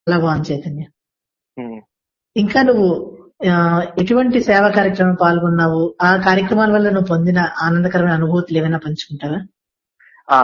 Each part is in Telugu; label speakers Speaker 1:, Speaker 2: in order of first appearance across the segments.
Speaker 1: చాలా బాగుంది చైతన్య
Speaker 2: ఉమ్.
Speaker 1: ఇంకా నువ్వు ఆ, ఎటువంటి సేవా కార్యక్రమం పాల్గొన్నావు ఆ కార్యక్రమాల వల్ల నువ్వు పొందిన ఆనందకరమైన అనుభూతులు ఏమైనా పంచుకుంటావా
Speaker 2: ఆ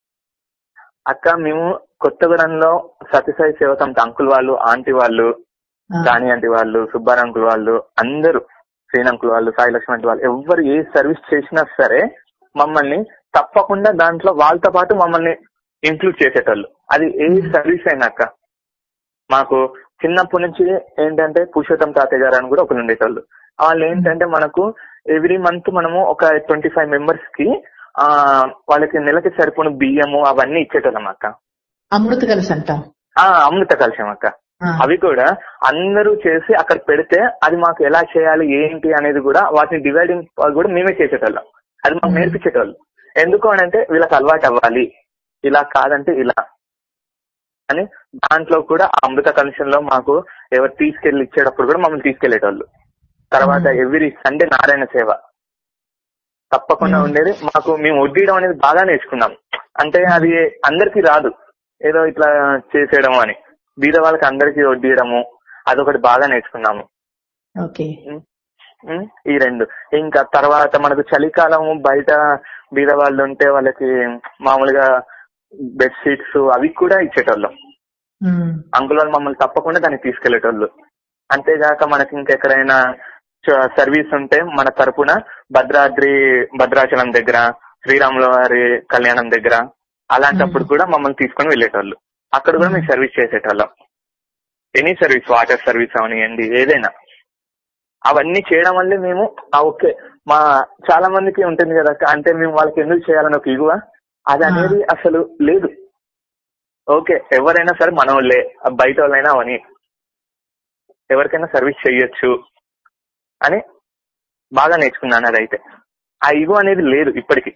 Speaker 2: అక్క మేము కొత్తగూడెంలో సత్యసాయి సేవకం అంకుల్ వాళ్ళు ఆంటీ వాళ్ళు
Speaker 1: ఆ,
Speaker 2: రాణి ఆంటీ వాళ్ళు సుబ్బారావు అంకుల్ వాళ్ళు అందరూ శ్రీన్ అంకుల్ వాళ్ళు సాయి లక్ష్మణ్ ఆంటీ వాళ్ళు ఎవరు ఏ సర్వీస్ చేసినా సరే మమ్మల్ని తప్పకుండా దాంట్లో వాళ్ళతో పాటు మమ్మల్ని ఇంక్లూడ్ చేసేటోళ్ళు అది ఏ సర్వీస్ అయినా అక్క మాకు చిన్నప్పటి నుంచి ఏంటంటే పురుషోత్తం తాతయ్య గారు అని కూడా ఒకరు ఉండేటోళ్ళు వాళ్ళు ఏంటంటే మనకు ఎవ్రీ మంత్ మనము ఒక ట్వంటీ ఫైవ్ మెంబర్స్ కి ఆ వాళ్ళకి నెలకి సరిపోయిన బియ్యము అవన్నీ ఇచ్చేటోళ్ళం అక్క
Speaker 1: అమృత కలిసి అంటాం
Speaker 2: ఆ అమృత కలిసాం అక్క
Speaker 1: ఆ,
Speaker 2: అవి కూడా అందరూ చేసి అక్కడ పెడితే అది మాకు ఎలా చేయాలి ఏంటి అనేది కూడా వాటిని డివైడింగ్ కూడా మేమే చేసేటోళ్ళం అది మాకు నేర్పించేటోళ్ళు ఎందుకు అని అంటే వీళ్ళకి అలవాటు అవ్వాలి ఇలా కాదంటే ఇలా అని దాంట్లో కూడా ఆ అమృత కమిషన్ లో మాకు ఎవరు తీసుకెళ్లి ఇచ్చేటప్పుడు కూడా మమ్మల్ని తీసుకెళ్లేటోళ్ళు తర్వాత ఎవ్రీ సండే నారాయణ సేవ తప్పకుండా
Speaker 1: Hmm.
Speaker 2: ఉండేది మాకు మేము వడ్డీయడం అనేది బాగా నేర్చుకున్నాం అంటే అది అందరికీ రాదు ఏదో ఇట్లా చేసేయడం అని బీద వాళ్ళకి అందరికీ వడ్డీయడము అదొకటి బాగా నేర్చుకున్నాము
Speaker 1: ఓకే
Speaker 2: ఉమ్, ఉమ్, ఈ రెండు ఇంకా తర్వాత మనకు చలికాలము బయట బీద వాళ్ళు ఉంటే వాళ్ళకి మామూలుగా బెడ్ షీట్స్ అవి కూడా ఇచ్చేటోళ్ళం
Speaker 1: ఉమ్,
Speaker 2: అంకుల్ వాళ్ళు మమ్మల్ని తప్పకుండా దానికి తీసుకెళ్లేటోళ్ళు అంతేగాక మనకి ఇంకెక్కడైనా చ- సర్వీస్ ఉంటే మన తరపున భద్రాద్రి భద్రాచలం దగ్గర శ్రీరాముల వారి కళ్యాణం దగ్గర అలాంటప్పుడు
Speaker 1: Hmm.
Speaker 2: కూడా మమ్మల్ని తీసుకొని వెళ్ళేటోళ్ళు అక్కడ కూడా మేము సర్వీస్ చేసేటోళ్ళం ఎనీ సర్వీస్ వాటర్ సర్వీస్ అవనివ్వండి ఏదైనా అవన్నీ చేయడం వల్లే మేము ఆ ఓకే మా చాలా మందికి ఉంటుంది కదా అక్క, అంటే మేము వాళ్ళకి ఎందుకు చేయాలని ఒక ఇగువ అది
Speaker 1: ఆ.
Speaker 2: అనేది అసలు లేదు ఓకే ఎవరైనా సరే మన వాళ్ళే ఆ బయట వాళ్ళైనా అవని ఎవరికైనా సర్వీస్ చెయ్యొచ్చు అని బాగా నేర్చుకున్నాను అదైతే ఆ ఇగో అనేది లేదు ఇప్పటికి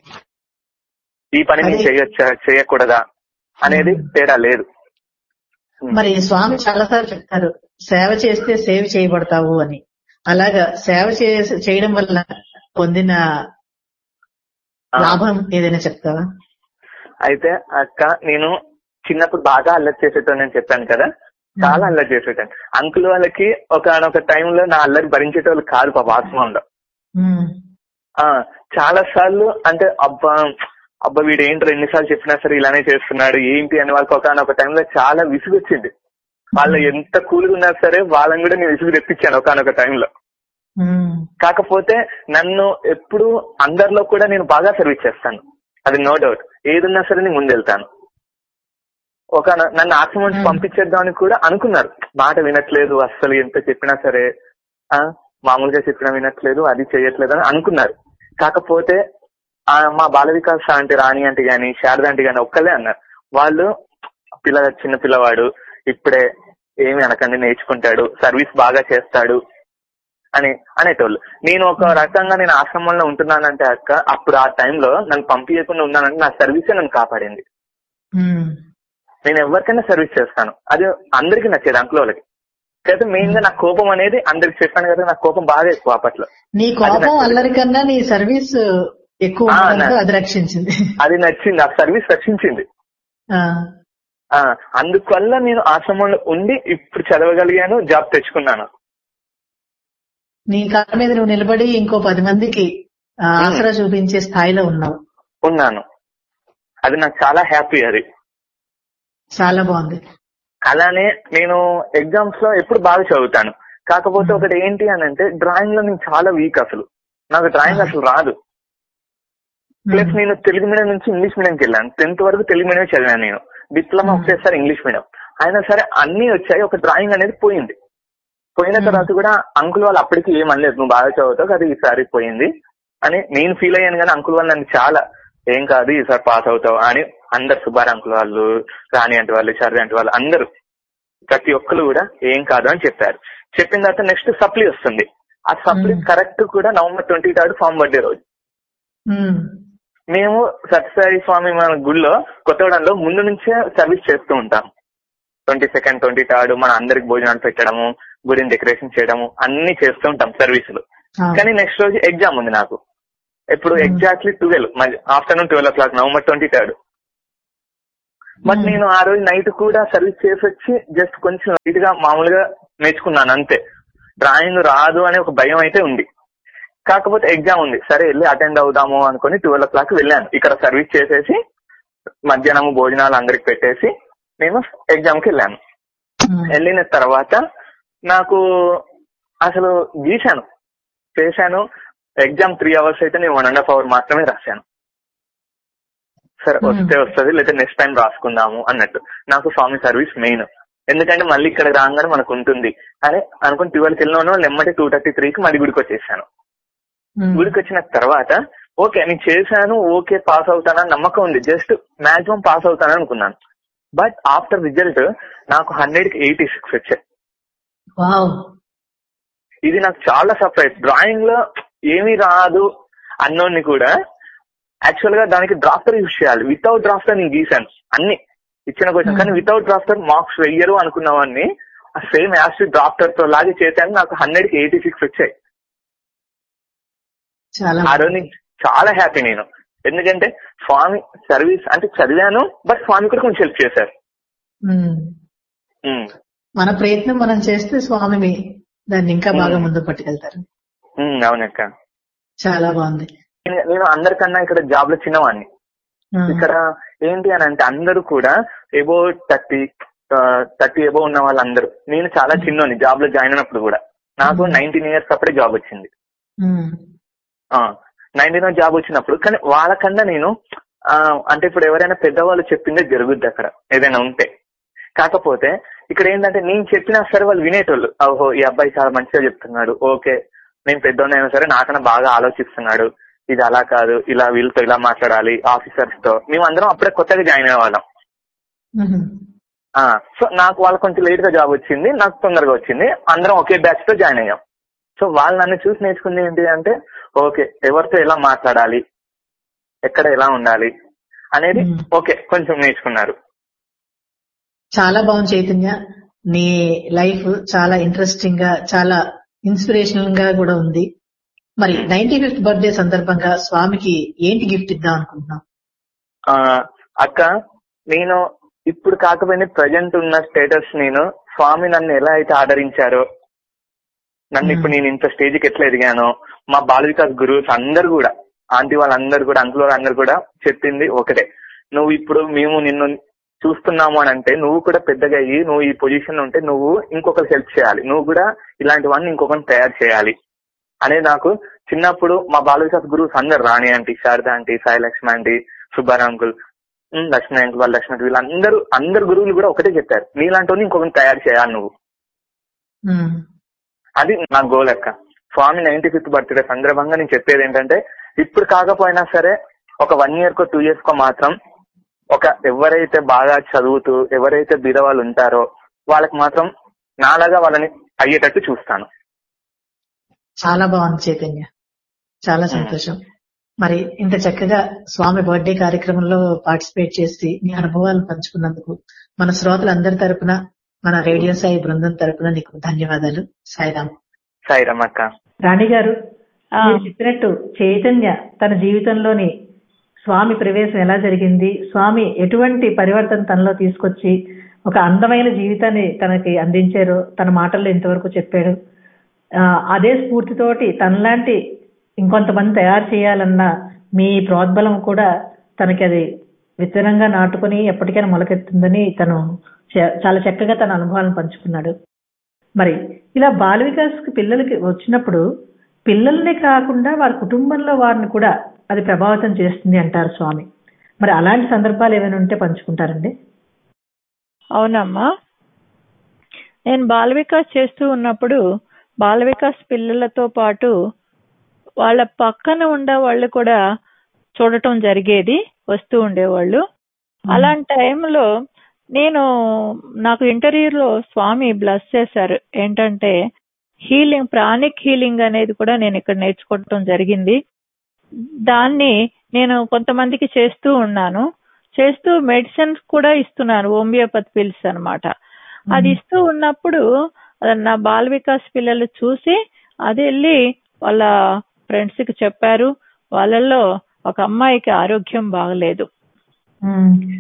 Speaker 2: ఈ పని నేను
Speaker 1: అది-
Speaker 2: చేయొచ్చా చేయకూడదా అనేది తేడా లేదు
Speaker 1: మరి స్వామి చాలాసార్లు చెప్తారు సేవ చేస్తే సేవ చేయబడతావు అని అలాగా సేవ చే- చేయడం వల్ల పొందిన
Speaker 2: ఆ.
Speaker 1: లాభం ఏదైనా చెప్తావా
Speaker 2: అయితే అక్క నేను చిన్నప్పుడు బాగా అల్లరి చేసేటోని నేను చెప్పాను కదా చాలా అల్లరి చేసేటాను అంకుల్ వాళ్ళకి ఒక టైంలో నా అల్లరి భరించేటోళ్ళు కాదు పాప ఆత్మంలో
Speaker 1: ఉమ్,
Speaker 2: ఆ చాలా సార్లు అంటే అబ్బా అబ్బా వీడు ఏంటి ఎన్నిసార్లు చెప్పినా సరే ఇలానే చేస్తున్నాడు ఏంటి అని వాళ్ళకి ఒక టైంలో చాలా విసుగు వచ్చింది వాళ్ళు ఎంత కూల్గా ఉన్నా సరే వాళ్ళని కూడా నేను విసుగు తెప్పించాను ఒకనొక టైంలో
Speaker 1: ఉమ్,
Speaker 2: కాకపోతే నన్ను ఎప్పుడు అందరిలో కూడా నేను బాగా సర్వీస్ చేస్తాను అది నో డౌట్ ఏదున్నా సరే నేను ముందెళ్తాను ఒక న- నన్ను ఆశ్రమం నుంచి
Speaker 1: Hmm.
Speaker 2: పంపించేద్దామని కూడా అనుకున్నారు మాట వినట్లేదు అస్సలు ఎంత చెప్పినా సరే ఆ మామూలుగా చెప్పినా వినట్లేదు అది చేయట్లేదు అని అనుకున్నారు కాకపోతే ఆ మా బాల వికాస్ ఆంటీ రాణి ఆంటీ గాని శారద ఆంటీ గాని ఒక్కలే అన్నారు వాళ్ళు పిల్ల చిన్న పిల్లవాడు ఇప్పుడే ఏమి అనకండి నేర్చుకుంటాడు సర్వీస్ బాగా చేస్తాడు అని అనేటోళ్ళు నేను ఒక రకంగా నేను ఆశ్రమంలో ఉంటున్నానంటే అక్క అప్పుడు ఆ టైంలో నన్ను పంపించకుండా ఉన్నానంటే నా సర్వీసే నన్ను కాపాడింది
Speaker 1: ఉమ్,
Speaker 2: నేను ఎవరికైనా సర్వీస్ చేస్తాను అది అందరికీ నచ్చేది అంకుల్ వాళ్ళకి అయితే మెయిన్ గా నా కోపం అనేది అందరికి చెప్పాను కదా నా కోపం బాగా ఎక్కువ అప్పట్లో
Speaker 1: నీ
Speaker 2: అది
Speaker 1: కోపం
Speaker 2: నచ్చింది.
Speaker 1: అల్లరి కన్నా నీ సర్వీస్ ఎక్కువ
Speaker 2: ఆ,
Speaker 1: ఉండడంతో
Speaker 2: నా-
Speaker 1: అది రక్షించింది
Speaker 2: అది నచ్చింది ఆ సర్వీస్ రక్షించింది
Speaker 1: ఆ,
Speaker 2: ఆ అందువల్ల నేను ఆశ్రమంలో ఉండి ఇప్పుడు చదవగలిగాను జాబ్ తెచ్చుకున్నాను
Speaker 1: నీ కాళ్ళ మీద నువ్వు నిలబడి ఇంకో పది మందికి ఆ, ఆసరా చూపించే స్థాయిలో ఉన్నావు
Speaker 2: ఉన్నాను అది నాకు చాలా హ్యాపీ అది
Speaker 1: చాలా బాగుంది
Speaker 2: అలానే నేను ఎగ్జామ్స్ లో ఎప్పుడు బాగా చదువుతాను కాకపోతే ఒకటి ఏంటి అని అంటే డ్రాయింగ్ లో నేను చాలా వీక్ అసలు నాకు డ్రాయింగ్ అసలు రాదు ప్లస్ నేను తెలుగు మీడియం నుంచి ఇంగ్లీష్ మీడియంకి వెళ్ళాను టెన్త్ వరకు తెలుగు మీడియం చదివాను నేను డిప్లొమా
Speaker 1: Hmm.
Speaker 2: ఒకటేసారి ఇంగ్లీష్ మీడియం అయినా సరే అన్ని వచ్చాయి ఒక డ్రాయింగ్ అనేది పోయింది పోయిన
Speaker 1: Hmm.
Speaker 2: తర్వాత కూడా అంకుల్ వాళ్ళు అప్పటికి ఏమనలేదు నువ్వు బాగా చదువుతావు అది ఈసారి పోయింది అని నేను ఫీల్ అయ్యాను కానీ అంకుల్ వాళ్ళు నన్ను చాలా ఏం కాదు ఈసారి పాస్ అవుతావు అని అందరు సుబ్బారావు అంకుల్ వాళ్ళు రాణి అంటే వాళ్ళు చర్రి అంటే వాళ్ళు అందరూ ప్రతి ఒక్కరు కూడా ఏం కాదు అని చెప్పారు చెప్పిన తర్వాత నెక్స్ట్ సప్లీ వస్తుంది ఆ సప్లీ
Speaker 1: Hmm.
Speaker 2: కరెక్ట్ కూడా నవంబర్ ట్వంటీ థర్డ్ ఫామ్ బర్త్డే రోజు
Speaker 1: ఉమ్,
Speaker 2: మేము సత్యసాయి స్వామి మన గుడిలో కొత్తగూడెంలో ముందు నుంచే సర్వీస్ చేస్తూ ఉంటాం ట్వంటీ సెకండ్ ట్వంటీ థర్డ్ మన అందరికి భోజనాలు పెట్టడము గుడిని డెకరేషన్ చేయడము అన్ని చేస్తూ ఉంటాం సర్వీసులు
Speaker 1: ఆ,
Speaker 2: కానీ నెక్స్ట్ రోజు ఎగ్జామ్ ఉంది నాకు ఇప్పుడు
Speaker 1: Hmm.
Speaker 2: Exactly twelve afternoon twelve o'clock November twenty third but
Speaker 1: Hmm.
Speaker 2: నేను ఆ రోజు నైట్ కూడా సర్వీస్ చేసి వచ్చి జస్ట్ కొంచెం లైట్ గా మామూలుగా నేర్చుకున్నాను అంతే డ్రాయింగ్ రాదు అనే ఒక భయం అయితే ఉంది కాకపోతే ఎగ్జామ్ ఉంది సరే వెళ్ళి అటెండ్ అవుదాము అనుకుని ట్వెల్వ్ ఓ క్లాక్ వెళ్ళాను ఇక్కడ సర్వీస్ చేసేసి మధ్యాహ్నం భోజనాలు అందరికి పెట్టేసి నేను ఎగ్జామ్ కి వెళ్ళాను
Speaker 1: ఉమ్,
Speaker 2: వెళ్ళిన తర్వాత నాకు అసలు గీశాను చేశాను ఎగ్జామ్ త్రీ అవర్స్ అయితే నేను వన్ అండ్ హాఫ్ అవర్ మాత్రమే రాశాను సరే
Speaker 1: Hmm.
Speaker 2: వస్తే వస్తుంది లేదా నెక్స్ట్ టైం రాసుకుందాము అన్నట్టు నాకు స్వామి సర్వీస్ మెయిన్ ఎందుకంటే మళ్ళీ ఇక్కడ రాగానే మనకు ఉంటుంది అరే అనుకుని ట్వెల్వ్కి వెళ్ళిన నెమ్మటి టూ థర్టీ త్రీకి మళ్ళీ గుడికి వచ్చేసాను
Speaker 1: ఉమ్,
Speaker 2: గుడికి వచ్చిన తర్వాత ఓకే నేను చేశాను ఓకే పాస్ అవుతానని నమ్మకం ఉంది జస్ట్ మాక్సిమం పాస్ అవుతాను అనుకున్నాను బట్ ఆఫ్టర్ రిజల్ట్ నాకు హండ్రెడ్ కి ఎయిటీ సిక్స్ వచ్చాయి
Speaker 1: వావ్
Speaker 2: ఇది నాకు చాలా సర్ప్రైజ్ డ్రాయింగ్ లో ఏమీ రాదు అన్నోని కూడా యాక్చువల్ గా దానికి డ్రాఫ్టర్ యూజ్ చేయాలి వితౌట్ డ్రాఫ్టర్ నేను గీశాను అన్ని ఇచ్చిన క్వశ్చన్ కానీ వితౌట్ డ్రాఫ్టర్ మార్క్స్ వెయ్యరు అనుకున్నవాడిని సేమ్ యాస్ డ్రాఫ్టర్ తో లాగే చేశాను నాకు హండ్రెడ్ కి ఎయిటీ సిక్స్ వచ్చాయి
Speaker 1: చాలా
Speaker 2: ఆ రోజు నేను చాలా హ్యాపీ నేను ఎందుకంటే స్వామి సర్వీస్ అంటే చదివాను బట్ స్వామి కూడా కొంచెం హెల్ప్ చేశారు
Speaker 1: ఉమ్,
Speaker 2: ఉమ్,
Speaker 1: మన ప్రయత్నం మనం చేస్తే స్వామి మీ- దాన్ని ఇంకా బాగా
Speaker 2: ఉమ్.
Speaker 1: ముందుకు పట్టుకెళ్తారు
Speaker 2: ఉమ్, అవునక్క
Speaker 1: చాలా బాగుంది
Speaker 2: నేను- నేను అందరికన్నా ఇక్కడ జాబ్ లో చిన్నవాడిని
Speaker 1: ఆ,
Speaker 2: ఇక్కడ ఏంటి అని అంటే అందరూ కూడా ఎబో థర్టీ థర్టీ ఎబో ఉన్న వాళ్ళందరూ నేను చాలా చిన్నోని జాబ్ లో జాయిన్ అయినప్పుడు కూడా నాకు
Speaker 1: Hmm.
Speaker 2: నైన్టీన్ ఇయర్స్ అప్పుడే జాబ్ వచ్చింది
Speaker 1: ఉమ్,
Speaker 2: నైన్టీన్ జాబ్ వచ్చినప్పుడు కానీ వాళ్ళకన్నా నేను ఆ, అంటే ఇప్పుడు ఎవరైనా పెద్దవాళ్ళు చెప్పిందే జరుగుద్ది అక్కడ ఏదైనా ఉంటే కాకపోతే ఇక్కడ ఏంటంటే నేను చెప్పినా సరే వాళ్ళు వినేటోళ్ళు ఓహో ఈ అబ్బాయి చాలా మంచిగా చెప్తున్నాడు ఓకే నేను పెద్దోన్నైనా సరే నాకన్నా బాగా ఆలోచిస్తున్నాడు ఇది అలా కాదు ఇలా వీళ్ళతో ఇలా మాట్లాడాలి ఆఫీసర్స్ తో మేము అందరం అప్పుడే కొత్తగా జాయిన్ అయ్యే వాళ్ళం
Speaker 1: ఉమ్,
Speaker 2: ఆ, సో నాకు వాళ్ళకి కొంచెం లేట్ గా జాబ్ వచ్చింది నాకు తొందరగా వచ్చింది అందరం ఒకే బ్యాచ్ తో జాయిన్ అయ్యాం సో వాళ్ళు నన్ను చూసి నేర్చుకుంది ఏంటి అంటే ఓకే ఎవరితో ఎలా మాట్లాడాలి ఎక్కడ ఎలా ఉండాలి అనేది
Speaker 1: Hmm.
Speaker 2: ఓకే కొంచెం నేర్చుకున్నారు
Speaker 1: చాలా బాగుంది చైతన్య నీ లైఫ్ చాలా ఇంట్రెస్టింగ్ గా చాలా ఇన్స్పిరేషనల్ గా కూడా ఉంది మరి నైన్టీ ఫిఫ్త్ బర్త్డే సందర్భంగా స్వామికి ఏంటి గిఫ్ట్ ఇద్దాం అనుకుంటున్నాం
Speaker 2: ఆ, అక్క నేను ఇప్పుడు కాకపోయినా ప్రజెంట్ ఉన్న స్టేటస్ నేను స్వామి నన్ను ఎలా అయితే ఆదరించారో నన్ను
Speaker 1: Hmm.
Speaker 2: ఇప్పుడు నేను ఇంత స్టేజ్కి ఎట్లా ఎదిగానో మా బాల వికాస్ గురువుస్ అందరు కూడా ఆంటీ వాళ్ళందరూ కూడా అంకుల్ వాళ్ళందరూ కూడా చెప్పింది ఒకటే నువ్వు ఇప్పుడు మేము నిన్ను చూస్తున్నాము అని అంటే నువ్వు కూడా పెద్దగా అయ్యి నువ్వు ఈ పొజిషన్ ఉంటే నువ్వు ఇంకొకరికి హెల్ప్ చేయాలి నువ్వు కూడా ఇలాంటి వాడిని ఇంకొకరిని తయారు చేయాలి అనేది నాకు చిన్నప్పుడు మా బాల వికాస్ గురువుస్ అందరు Rani aunty Sharada aunty Sai Lakshmi aunty Subbarao uncle um, Lakshmi uncle వాళ్ళ లక్ష్మణ్ వీళ్ళందరూ అందరు గురువులు కూడా ఒకటే చెప్పారు నీలాంటి వాడిని ఇంకొకరిని తయారు చేయాలి నువ్వు
Speaker 1: ఉమ్,
Speaker 2: అది నా గోల్ అక్క స్వామి నైన్టీ ఫిఫ్త్ బర్త్డే సందర్భంగా నేను చెప్పేది ఏంటంటే ఇప్పుడు కాకపోయినా సరే ఒక వన్ ఇయర్ కో టూ ఇయర్స్ కో మాత్రం ఒక ఎవరైతే బాగా చదువుతూ ఎవరైతే బీదవాళ్ళు ఉంటారో వాళ్ళకి మాత్రం నాలాగా వాళ్ళని అయ్యేటట్టు చూస్తాను
Speaker 1: చాలా బాగుంది చైతన్య చాలా సంతోషం మరి ఇంత చక్కగా స్వామి బర్త్డే కార్యక్రమంలో పార్టిసిపేట్ చేసి నీ అనుభవాలు పంచుకున్నందుకు మన శ్రోతలందరి తరపున మన రేడియో సాయి బృందం తరపున నీకు ధన్యవాదాలు సాయిరామ్
Speaker 2: సాయిరామ్ అక్క
Speaker 1: రాణి గారు
Speaker 3: ఆ,
Speaker 1: మీరు చెప్పినట్టు చైతన్య తన జీవితంలోని స్వామి ప్రవేశం ఎలా జరిగింది స్వామి ఎటువంటి పరివర్తన తనలో తీసుకొచ్చి ఒక అందమైన జీవితాన్ని తనకి అందించారో తన మాటల్లో ఇంతవరకు చెప్పాడు ఆ, అదే స్ఫూర్తితోటి తనలాంటి ఇంకొంతమంది తయారు చేయాలన్న మీ ప్రోద్బలం కూడా తనకి అది విత్తనంగా నాటుకొని ఎప్పటికైనా మొలకెత్తుందని తను చ- చాలా చక్కగా తన అనుభవాలను పంచుకున్నాడు మరి ఇలా బాల వికాస్కి పిల్లలకి వచ్చినప్పుడు పిల్లల్ని కాకుండా వారి కుటుంబంలో వారిని కూడా అది ప్రభావితం చేస్తుంది అంటారు స్వామి మరి అలాంటి సందర్భాలు ఏమైనా ఉంటే పంచుకుంటారండి
Speaker 3: అవునమ్మా నేను బాల వికాస్ చేస్తూ ఉన్నప్పుడు బాల వికాస్ పిల్లలతో పాటు వాళ్ళ పక్కన ఉండే వాళ్ళు కూడా చూడటం జరిగేది వస్తూ ఉండేవాళ్ళు అలాంటి టైంలో నేను నాకు ఇంటర్వ్యూలో స్వామి బ్లస్ చేశారు ఏంటంటే హీలింగ్ ప్రాణిక్ హీలింగ్ అనేది కూడా నేను ఇక్కడ నేర్చుకోవటం జరిగింది దాన్ని నేను కొంతమందికి చేస్తూ ఉన్నాను చేస్తూ మెడిసిన్స్ కూడా ఇస్తున్నాను హోమియోపతి పిల్స్ అన్నమాట అది ఇస్తూ ఉన్నప్పుడు అది నా బాల వికాస్ పిల్లలు చూసి అది వెళ్ళి వాళ్ళ ఫ్రెండ్స్ కి చెప్పారు వాళ్ళల్లో ఒక అమ్మాయికి ఆరోగ్యం బాగలేదు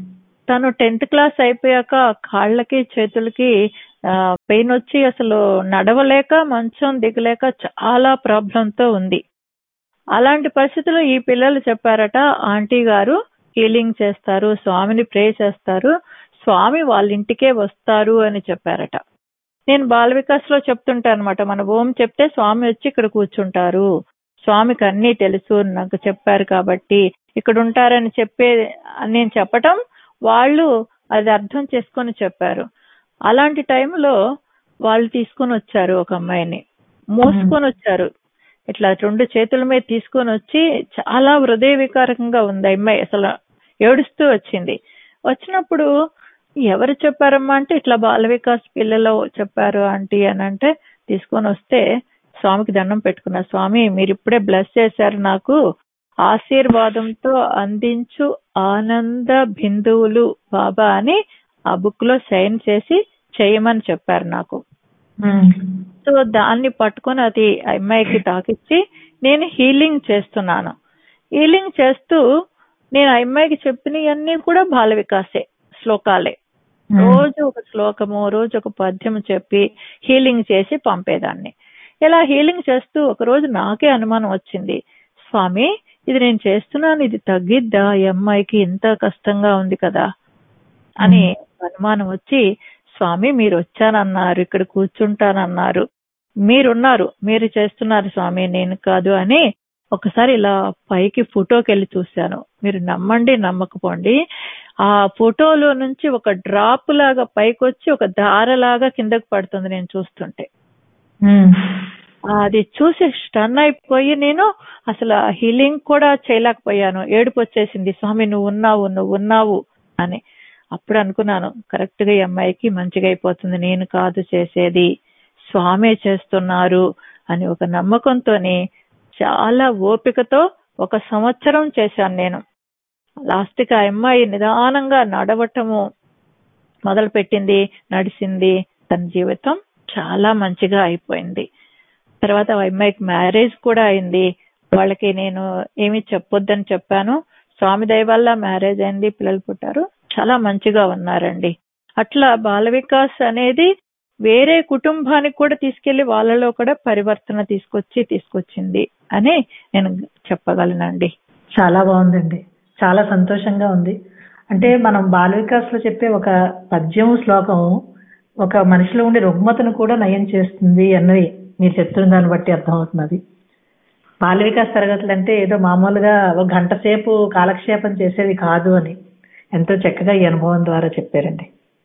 Speaker 3: తను టెన్త్ క్లాస్ అయిపోయాక కాళ్ళకి చేతులకి పెయిన్ వచ్చి అసలు నడవలేక మంచం దిగలేక చాలా ప్రాబ్లంతో ఉంది అలాంటి పరిస్థితుల్లో ఈ పిల్లలు చెప్పారట ఆంటీ గారు హీలింగ్ చేస్తారు స్వామిని ప్రే చేస్తారు స్వామి వాళ్ళ ఇంటికే వస్తారు అని చెప్పారట నేను బాల వికాస్ లో చెప్తుంటా అనమాట మన ఓం చెప్తే స్వామి వచ్చి ఇక్కడ కూర్చుంటారు స్వామికి అన్నీ తెలుసు నాకు చెప్పారు కాబట్టి ఇక్కడ ఉంటారని చెప్పే నేను చెప్పటం వాళ్ళు అది అర్థం చేసుకొని చెప్పారు అలాంటి టైంలో వాళ్ళు తీసుకొని వచ్చారు ఒక అమ్మాయిని మోసుకొని వచ్చారు ఇట్లా రెండు చేతుల మీద తీసుకొని వచ్చి చాలా హృదయ వికారకంగా ఉంది ఆ అమ్మాయి అసలు ఏడుస్తూ వచ్చింది వచ్చినప్పుడు ఎవరు చెప్పారమ్మా అంటే ఇట్లా బాల వికాస్ పిల్లలు చెప్పారు ఆంటీ అని అంటే తీసుకొని వస్తే స్వామికి దండం పెట్టుకున్నా స్వామి మీరు ఇప్పుడే బ్లెస్ చేశారు నాకు ఆశీర్వాదంతో అందించు ఆనంద బిందువులు బాబా అని ఆ బుక్ లో సైన్ చేసి చేయమని చెప్పారు నాకు సో దాన్ని పట్టుకొని అది అమ్మాయికి తాకిచ్చి నేను హీలింగ్ చేస్తున్నాను హీలింగ్ చేస్తూ నేను ఆ అమ్మాయికి చెప్పినవన్నీ కూడా బాల వికాసే శ్లోకాలే రోజు ఒక శ్లోకము రోజు ఒక పద్యము చెప్పి హీలింగ్ చేసి పంపేదాన్ని ఇలా హీలింగ్ చేస్తూ ఒక రోజు నాకే అనుమానం వచ్చింది స్వామి ఇది నేను చేస్తున్నాను ఇది తగ్గిద్దా ఈ అమ్మాయికి ఇంత కష్టంగా ఉంది కదా అని అనుమానం వచ్చి స్వామి మీరు వచ్చానన్నారు ఇక్కడ కూర్చుంటానన్నారు మీరున్నారు మీరు చేస్తున్నారు స్వామి నేను కాదు అని ఒకసారి ఇలా పైకి ఫోటోకి వెళ్ళి చూశాను మీరు నమ్మండి నమ్మకపోండి ఆ ఫోటోలో నుంచి ఒక డ్రాప్ లాగా పైకి వచ్చి ఒక దారలాగా కిందకు పడుతుంది నేను చూస్తుంటే అది చూసి స్టన్ అయిపోయి నేను అసలు హీలింగ్ కూడా చేయలేకపోయాను ఏడుపు వచ్చేసింది స్వామి నువ్వు ఉన్నావు నువ్వు ఉన్నావు అని అప్పుడు అనుకున్నాను కరెక్ట్ గా ఈ అమ్మాయికి మంచిగా అయిపోతుంది నేను కాదు చేసేది స్వామే చేస్తున్నారు అని ఒక నమ్మకంతోని చాలా ఓపికతో ఒక సంవత్సరం చేశాను నేను లాస్ట్ కి ఆ అమ్మాయి నిదానంగా నడవటము మొదలు పెట్టింది నడిచింది తన జీవితం చాలా మంచిగా అయిపోయింది తర్వాత ఆ అమ్మాయికి మ్యారేజ్ కూడా అయింది వాళ్ళకి నేను ఏమి చెప్పొద్దని చెప్పాను స్వామి దయ వల్ల మ్యారేజ్ అయింది పిల్లలు పుట్టారు చాలా మంచిగా ఉన్నారండి అట్లా బాల వికాస్ అనేది వేరే కుటుంబానికి కూడా తీసుకెళ్లి వాళ్ళలో కూడా పరివర్తన తీసుకొచ్చి తీసుకొచ్చింది అని నేను చెప్పగలనండి
Speaker 1: చాలా బాగుందండి చాలా సంతోషంగా ఉంది అంటే మనం బాల వికాస్ లో చెప్పే ఒక పద్యం శ్లోకం ఒక మనిషిలో ఉండే రుగ్మతను కూడా నయం చేస్తుంది అన్నది మీరు చెప్తున్న దాన్ని బట్టి అర్థమవుతున్నది బాల వికాస్ తరగతులు అంటే ఏదో మామూలుగా ఒక గంట సేపు కాలక్షేపం చేసేది కాదు అని ఎంతో చక్కగా ఈ అనుభవం ద్వారా చెప్పారండి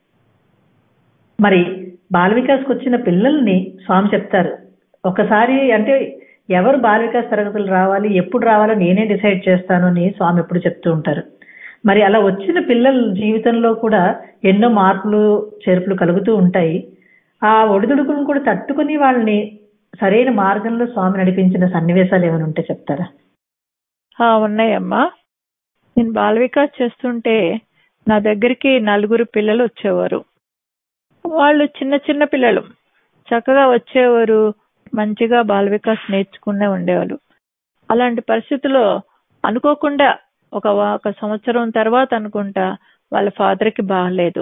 Speaker 1: మరి బాల వికాస్కి వచ్చిన పిల్లల్ని స్వామి చెప్తారు ఒకసారి అంటే ఎవరు బాల వికాస్ తరగతులు రావాలి ఎప్పుడు రావాలో నేనే డిసైడ్ చేస్తాను అని స్వామి ఎప్పుడు చెప్తూ ఉంటారు మరి అలా వచ్చిన పిల్లల జీవితంలో కూడా ఎన్నో మార్పులు చేర్పులు కలుగుతూ ఉంటాయి ఆ ఒడిదుడుకులను కూడా తట్టుకుని వాళ్ళని సరైన మార్గంలో స్వామి నడిపించిన సన్నివేశాలు ఏమైనా ఉంటే చెప్తారా
Speaker 3: ఉన్నాయమ్మా నేను బాల వికాస్ చేస్తుంటే నా దగ్గరికి నలుగురు పిల్లలు వచ్చేవారు వాళ్ళు చిన్న చిన్న పిల్లలు చక్కగా వచ్చేవారు మంచిగా బాల వికాస్ నేర్చుకునే ఉండేవాళ్ళు అలాంటి పరిస్థితుల్లో అనుకోకుండా ఒక ఒక సంవత్సరం తర్వాత అనుకుంటా వాళ్ళ ఫాదర్ కి బాగలేదు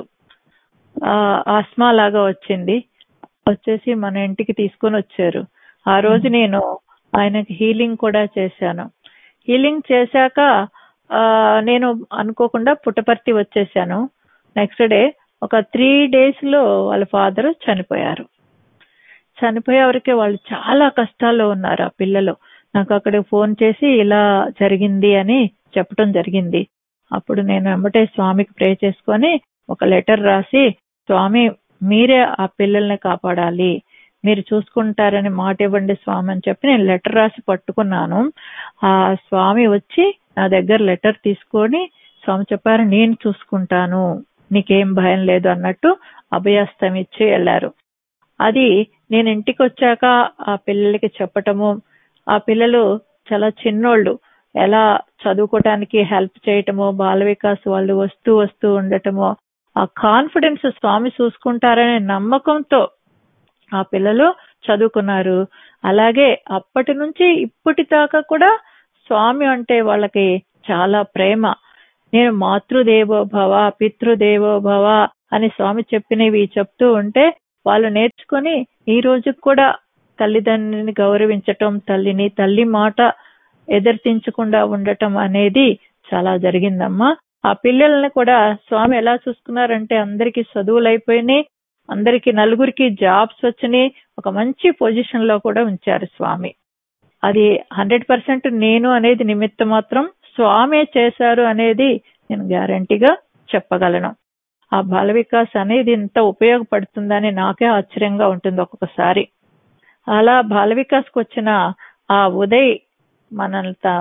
Speaker 3: ఆస్మా లాగా వచ్చింది వచ్చేసి మన ఇంటికి తీసుకొని వచ్చారు ఆ రోజు నేను ఆయనకి హీలింగ్ కూడా చేశాను హీలింగ్ చేశాక నేను అనుకోకుండా పుట్టపర్తి వచ్చేసాను నెక్స్ట్ డే ఒక త్రీ డేస్ లో వాళ్ళ ఫాదర్ చనిపోయారు చనిపోయేవరకే వాళ్ళు చాలా కష్టాల్లో ఉన్నారు ఆ పిల్లలు నాకు అక్కడ ఫోన్ చేసి ఇలా జరిగింది అని చెప్పడం జరిగింది అప్పుడు నేను వెంబటే స్వామికి ప్రే చేసుకొని ఒక లెటర్ రాసి స్వామి మీరే ఆ పిల్లల్ని కాపాడాలి మీరు చూసుకుంటారని మాట ఇవ్వండి స్వామి అని చెప్పి నేను లెటర్ రాసి పట్టుకున్నాను ఆ స్వామి వచ్చి నా దగ్గర లెటర్ తీసుకొని స్వామి చెప్పారు నేను చూసుకుంటాను నీకేం భయం లేదు అన్నట్టు అభయాస్తం ఇచ్చి వెళ్ళారు అది నేను ఇంటికి వచ్చాక ఆ పిల్లలకి చెప్పటము ఆ పిల్లలు చాలా చిన్నోళ్ళు ఎలా చదువుకోవటానికి హెల్ప్ చేయటము బాల వికాస్ వాళ్ళు వస్తూ వస్తూ ఉండటము ఆ కాన్ఫిడెన్స్ స్వామి చూసుకుంటారనే నమ్మకంతో ఆ పిల్లలు చదువుకున్నారు అలాగే అప్పటి నుంచి ఇప్పటి దాకా కూడా స్వామి అంటే వాళ్ళకి చాలా ప్రేమ నేను మాతృదేవో భవ పితృదేవో భవ అని స్వామి చెప్పినవి చెప్తూ ఉంటే వాళ్ళు నేర్చుకొని ఈ రోజుకి కూడా తల్లిదండ్రుని గౌరవించటం తల్లిని తల్లి మాట ఎదుర్తించకుండా ఉండటం అనేది చాలా జరిగిందమ్మా ఆ పిల్లల్ని కూడా స్వామి ఎలా చూసుకున్నారంటే అందరికి చదువులు అయిపోయినాయి అందరికి నలుగురికి జాబ్స్ వచ్చినాయి ఒక మంచి పొజిషన్ లో కూడా ఉంచారు స్వామి అది హండ్రెడ్ పర్సెంట్ నేను అనేది నిమిత్త మాత్రం స్వామే చేశారు అనేది నేను గ్యారంటీగా చెప్పగలను ఆ బాల వికాస్ అనేది ఇంత ఉపయోగపడుతుందని నాకే ఆశ్చర్యంగా ఉంటుంది ఒక్కొక్కసారి అలా బాల వికాస్కి వచ్చిన ఆ ఉదయ్ మన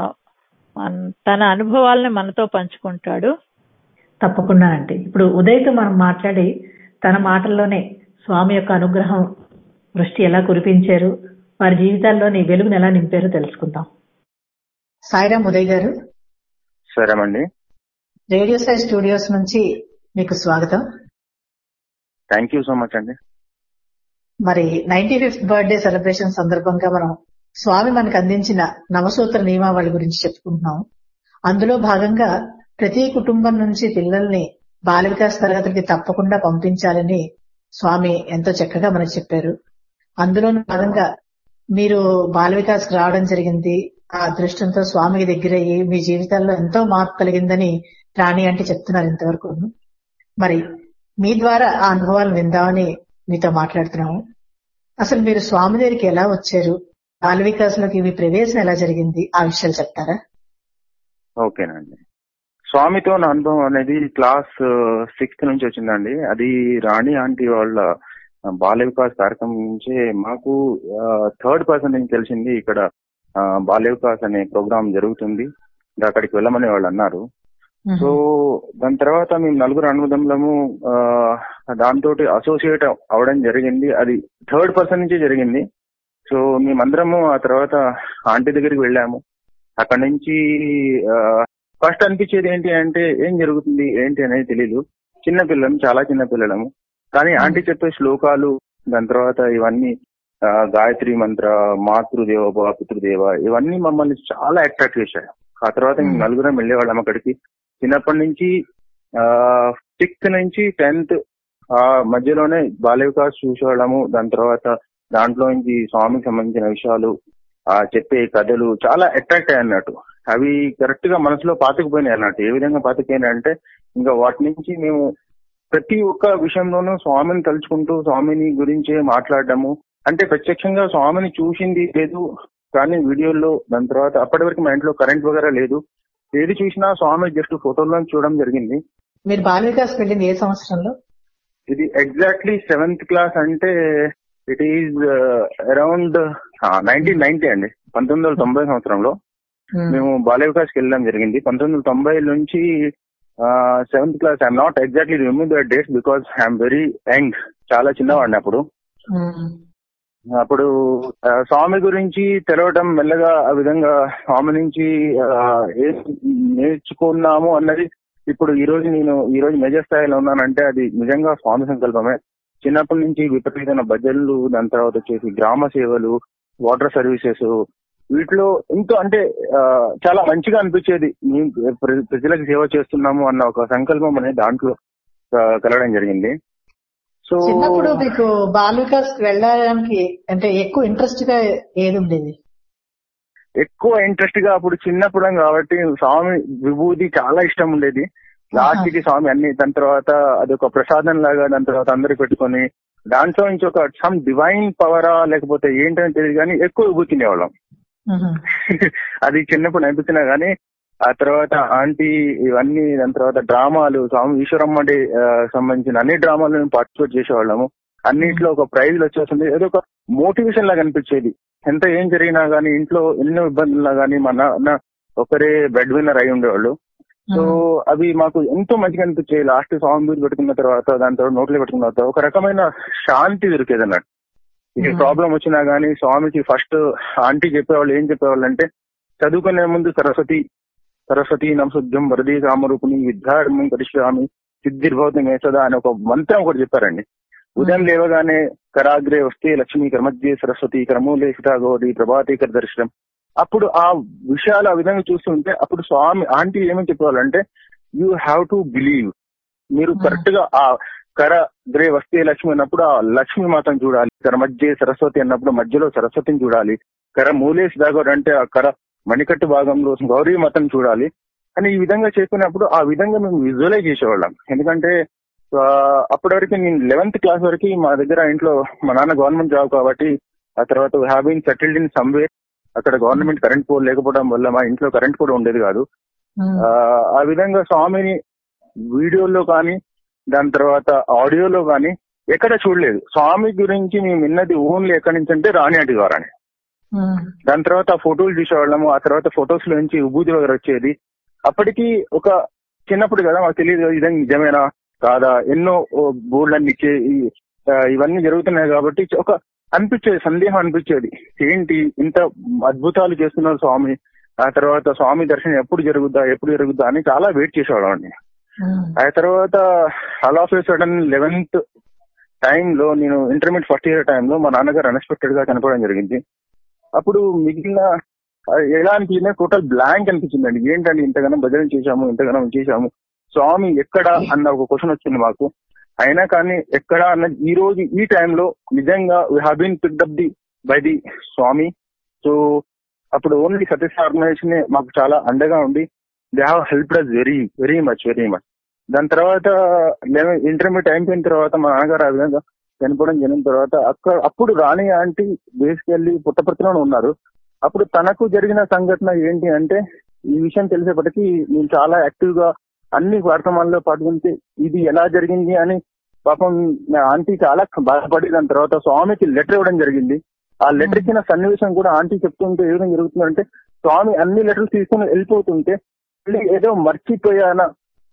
Speaker 3: తన అనుభవాలను మనతో పంచుకుంటాడు
Speaker 1: తప్పకుండా అండి ఇప్పుడు ఉదయ్తో మనం మాట్లాడి తన మాటల్లోనే స్వామి యొక్క అనుగ్రహం వృష్టి ఎలా కురిపించారు వారి జీవితాల్లోని వెలుగును ఎలా నింపారో తెలుసుకుందాం సాయిరామ్ ఉదయ్ గారు
Speaker 4: సరేమండి
Speaker 1: రేడియో సాయి స్టూడియోస్ నుంచి మీకు స్వాగతం
Speaker 4: థ్యాంక్ యూ సో మచ్ అండి
Speaker 1: మరి నైన్టీ ఫిఫ్త్ బర్త్డే సెలబ్రేషన్ సందర్భంగా మనం స్వామి మనకు అందించిన నవసూత్ర నియమావళి గురించి చెప్పుకుంటున్నాం అందులో భాగంగా ప్రతి కుటుంబం నుంచి పిల్లల్ని బాల వికాస్ తరగతికి తప్పకుండా పంపించాలని స్వామి ఎంతో చక్కగా మనకు చెప్పారు అందులో భాగంగా మీరు బాల వికాస్ రావడం జరిగింది ఆ అదృష్టంతో స్వామికి దగ్గరయ్యి మీ జీవితాల్లో ఎంతో మార్పు కలిగిందని రాణి అంటే చెప్తున్నారు ఇంతవరకు మరి మీ ద్వారా ఆ అనుభవాలు విందామని మీతో మాట్లాడుతున్నాము అసలు మీరు స్వామి దగ్గరికి ఎలా వచ్చారు బాల వికాస్ లోకి మీ ప్రవేశం ఎలా జరిగింది ఆ విషయాలు చెప్తారా
Speaker 4: ఓకేనండి స్వామితో నా అనుభవం అనేది క్లాస్ సిక్స్త్ నుంచి వచ్చిందండి అది రాణి ఆంటీ వాళ్ళ బాల వికాస్ కార్యక్రమం నుంచే మాకు థర్డ్ పర్సన్ నుంచి తెలిసింది ఇక్కడ బాల వికాస్ అనే ప్రోగ్రామ్ జరుగుతుంది అక్కడికి వెళ్ళమని వాళ్ళు అన్నారు సో దాని తర్వాత మేము నలుగురు అనుబంధంలము దాంతో అసోసియేట్ అవడం జరిగింది అది థర్డ్ పర్సన్ నుంచి జరిగింది సో మేమందరము ఆ తర్వాత ఆంటీ దగ్గరికి వెళ్ళాము అక్కడ నుంచి ఫస్ట్ అనిపించేది ఏంటి అంటే ఏం జరుగుతుంది ఏంటి అనేది తెలియదు చిన్న పిల్లలు చాలా చిన్న పిల్లలము కానీ ఆంటీ చెప్పే శ్లోకాలు దాని తర్వాత ఇవన్నీ గాయత్రి మంత్ర మాతృదేవ పితృదేవ ఇవన్నీ మమ్మల్ని చాలా అట్రాక్ట్ చేశాయి ఆ తర్వాత మేము నలుగురం వెళ్ళేవాళ్ళం అక్కడికి చిన్నప్పటి నుంచి సిక్స్త్ నుంచి టెన్త్ ఆ మధ్యలోనే బాల వికాస్ చూసేవాళ్ళము దాని తర్వాత దాంట్లో నుంచి స్వామికి సంబంధించిన విషయాలు ఆ చెప్పే కథలు చాలా అట్రాక్ట్ అయ్యి అన్నట్టు అవి కరెక్ట్ గా మనసులో పాతుకుపోయినాయి అన్నట్టు ఏ విధంగా పాతుకుపోయినాయి అంటే ఇంకా వాటి నుంచి మేము ప్రతి ఒక్క విషయంలోనూ స్వామిని తలుచుకుంటూ స్వామిని గురించే మాట్లాడడము అంటే ప్రత్యక్షంగా స్వామిని చూసింది లేదు కానీ వీడియోల్లో దాని తర్వాత అప్పటి వరకు మా ఇంట్లో కరెంట్ వగేరా లేదు ఏది చూసినా స్వామి జస్ట్ ఫోటోలో చూడడం జరిగింది
Speaker 1: మీరు బాల వికాస్ వెళ్ళింది ఏ సంవత్సరంలో
Speaker 4: ఇది ఎగ్జాక్ట్లీ సెవెంత్ క్లాస్ అంటే it is around nineteen ninety అండి పంతొమ్మిది వందల తొంభై సంవత్సరంలో మేము బాల వికాస్కి వెళ్ళడం జరిగింది పంతొమ్మిది వందల తొంభై నుంచి seventh class I'm not exactly remove the dates because I'm very young చాలా చిన్నవాడిని అప్పుడు అప్పుడు స్వామి గురించి తెలవటం మెల్లగా ఆ విధంగా స్వామి నుంచి ఏం నేర్చుకున్నాము అన్నది ఇప్పుడు ఈ రోజు నేను ఈ రోజు మేజర్ స్థాయిలో ఉన్నానంటే అది నిజంగా స్వామి సంకల్పమే చిన్నప్పటి నుంచి విపరీతమైన భజనలు దాని తర్వాత వచ్చేసి గ్రామ సేవలు వాటర్ సర్వీసెస్ వీటిలో ఎంతో అంటే చాలా మంచిగా అనిపించేది మేము ప్రజలకు సేవ చేస్తున్నాము అన్న ఒక సంకల్పం అనేది దాంట్లో కలగడం జరిగింది సో
Speaker 1: చిన్నప్పుడు మీకు బాల వికాస్ వెళ్ళడానికి అంటే ఎక్కువ ఇంట్రెస్ట్ గా ఏది ఉండేది
Speaker 4: ఎక్కువ ఇంట్రెస్ట్ గా అప్పుడు చిన్నప్పుడు కాబట్టి స్వామి విభూతి చాలా ఇష్టం ఉండేది లాస్ట్ కి స్వామి అన్ని దాని తర్వాత అది ఒక ప్రసాదం లాగా దాని తర్వాత అందరికి పెట్టుకొని దాంట్లో నుంచి ఒక సమ్ డివైన్ పవరా లేకపోతే ఏంటని తెలియదు కానీ ఎక్కువ విభూతి తినేవాళ్ళం అది చిన్నప్పుడు అనిపించినా గానీ ఆ తర్వాత ఆంటీ ఇవన్నీ దాని తర్వాత డ్రామాలు స్వామి ఈశ్వరమ్మ డే సంబంధించిన అన్ని డ్రామాలు మేము పార్టిసిపేట్ చేసేవాళ్ళము అన్నింటిలో ఒక ప్రైజ్లు వచ్చేస్తుంది ఏదో ఒక మోటివేషన్ లాగా అనిపించేది ఎంత ఏం జరిగినా గానీ ఇంట్లో ఎన్నో ఇబ్బందులున్నా గానీ మా నాన్న ఒకరే బెడ్ విన్నర్ అయి ఉండేవాళ్ళు సో అవి మాకు ఎంతో మంచిగా అనిపించాయి లాస్ట్ స్వామి బీర్ పెట్టుకున్న తర్వాత దాని తర్వాత నోట్లో పెట్టుకున్న తర్వాత ఒక రకమైన శాంతి దొరికేది అన్నట్టు ఏ ప్రాబ్లం వచ్చినా గానీ స్వామికి ఫస్ట్ ఆంటీ చెప్పేవాళ్ళు ఏం చెప్పేవాళ్ళు అంటే చదువుకునే ముందు సరస్వతి సరస్వతి నమశుద్ధం వరదీ కామరూపుని విద్యార్థం కరిష్యామి సిద్ధిర్భవతం వేసదా అని ఒక మంత్రం ఒకటి చెప్పారండి ఉదయం లేవగానే కరాగ్రే వస్తే లక్ష్మీ కర్మధ్యే సరస్వతి క్రమూలే గౌరి ప్రభాతీకర దర్శనం అప్పుడు ఆ విషయాలు ఆ విధంగా చూస్తుంటే అప్పుడు స్వామి ఆంటీ ఏమని చెప్పేవాళ్ళంటే యూ హ్యావ్ టు బిలీవ్ మీరు కరెక్ట్ గా ఆ కర గ్రే వస్తే లక్ష్మి అన్నప్పుడు ఆ లక్ష్మి మాత్రం చూడాలి కర మధ్య సరస్వతి అన్నప్పుడు మధ్యలో సరస్వతిని చూడాలి కర మూలేసి దాగోడు అంటే ఆ కర మణికట్టు భాగంలో గౌరీ మాత్రం చూడాలి అని ఈ విధంగా చెప్పినప్పుడు ఆ విధంగా మేము విజువలైజ్ చేసేవాళ్ళం ఎందుకంటే ఆ, అప్పటి వరకు నేను లెవెన్త్ క్లాస్ వరకు మా దగ్గర ఇంట్లో మా నాన్న గవర్నమెంట్ జాబ్ కాబట్టి ఆ తర్వాత have been settled in somewhere అక్కడ గవర్నమెంట్ కరెంట్ పోల్ లేకపోవడం వల్ల మా ఇంట్లో కరెంట్ కూడా ఉండేది కాదు
Speaker 1: ఉమ్,
Speaker 4: ఆ, ఆ విధంగా స్వామిని వీడియోలో కానీ దాని తర్వాత ఆడియోలో కానీ ఎక్కడ చూడలేదు స్వామి గురించి మేము విన్నది ఓన్లీ ఎక్కడి నుంచి అంటే రాణి ఆంటీ ద్వారా
Speaker 1: ఉమ్,
Speaker 4: దాని తర్వాత ఫోటోలు చూసేవాళ్ళము ఆ తర్వాత ఫొటోస్ లో నుంచి ఉబూది వగర వచ్చేది అప్పటికి ఒక చిన్నప్పుడు కదా మాకు తెలియదు కదా ఇదని నిజమేనా కాదా ఎన్నో బోర్డులన్నీ ఇచ్చే ఈ- ఆ, ఇవన్నీ జరుగుతున్నాయి కాబట్టి ఒక అనిపించేది సందేహం అనిపించేది ఏంటి ఇంత అద్భుతాలు చేస్తున్నారు స్వామి ఆ తర్వాత స్వామి దర్శనం ఎప్పుడు జరుగుద్దా ఎప్పుడు జరుగుద్దా అని చాలా వెయిట్ చేసేవాళ్ళం అండి
Speaker 1: ఉమ్,
Speaker 4: ఆ తర్వాత all of a sudden eleventh టైంలో నేను ఇంటర్మీడియట్ ఫస్ట్ ఇయర్ టైంలో మా నాన్నగారు అన్ఎక్స్పెక్టెడ్ గా చనిపోవడం జరిగింది అప్పుడు మిగిలిన ఆ, ఎలా అనిపించింది టోటల్ బ్లాంక్ అనిపించిందండి ఏంటండి ఇంతగానో భజన చేశాము ఇంతగానో చేశాము స్వామి ఎక్కడ అన్న ఒక క్వశ్చన్ వచ్చింది మాకు అయినా కానీ ఎక్కడ అన్న ఈ రోజు ఈ టైంలో నిజంగా we have been picked up the by the Swami so అప్పుడు ఓన్లీ సతీష్ ఆర్గనైజేషన్ మాకు చాలా అండగా ఉండి they have help us very very much very much దాని తర్వాత ఇంటర్మీడియట్ అయిపోయిన తర్వాత మా నాన్నగారు ఆ విధంగా చనిపోవడం జరిగిన తర్వాత అక్కడ అప్పుడు రాణి ఆంటీ బేసికల్లీ పుట్టపర్తిలోనే ఉన్నారు అప్పుడు తనకు జరిగిన సంఘటన ఏంటి అంటే ఈ విషయం తెలిసేపటికి నేను చాలా యాక్టివ్ గా అన్ని వర్తమానంలో పాల్గొంటే ఇది ఎలా జరిగింది అని పాపం నా ఆంటీ చాలా బాధపడి దాని తర్వాత స్వామికి లెటర్ ఇవ్వడం జరిగింది ఆ లెటర్ ఇచ్చిన సన్నివేశం కూడా ఆంటీ చెప్తుంటే ఏ విధంగా జరుగుతుందంటే స్వామి అన్ని లెటర్స్ తీసుకుని వెళ్ళిపోతుంటే మళ్ళీ ఏదో మర్చిపోయాన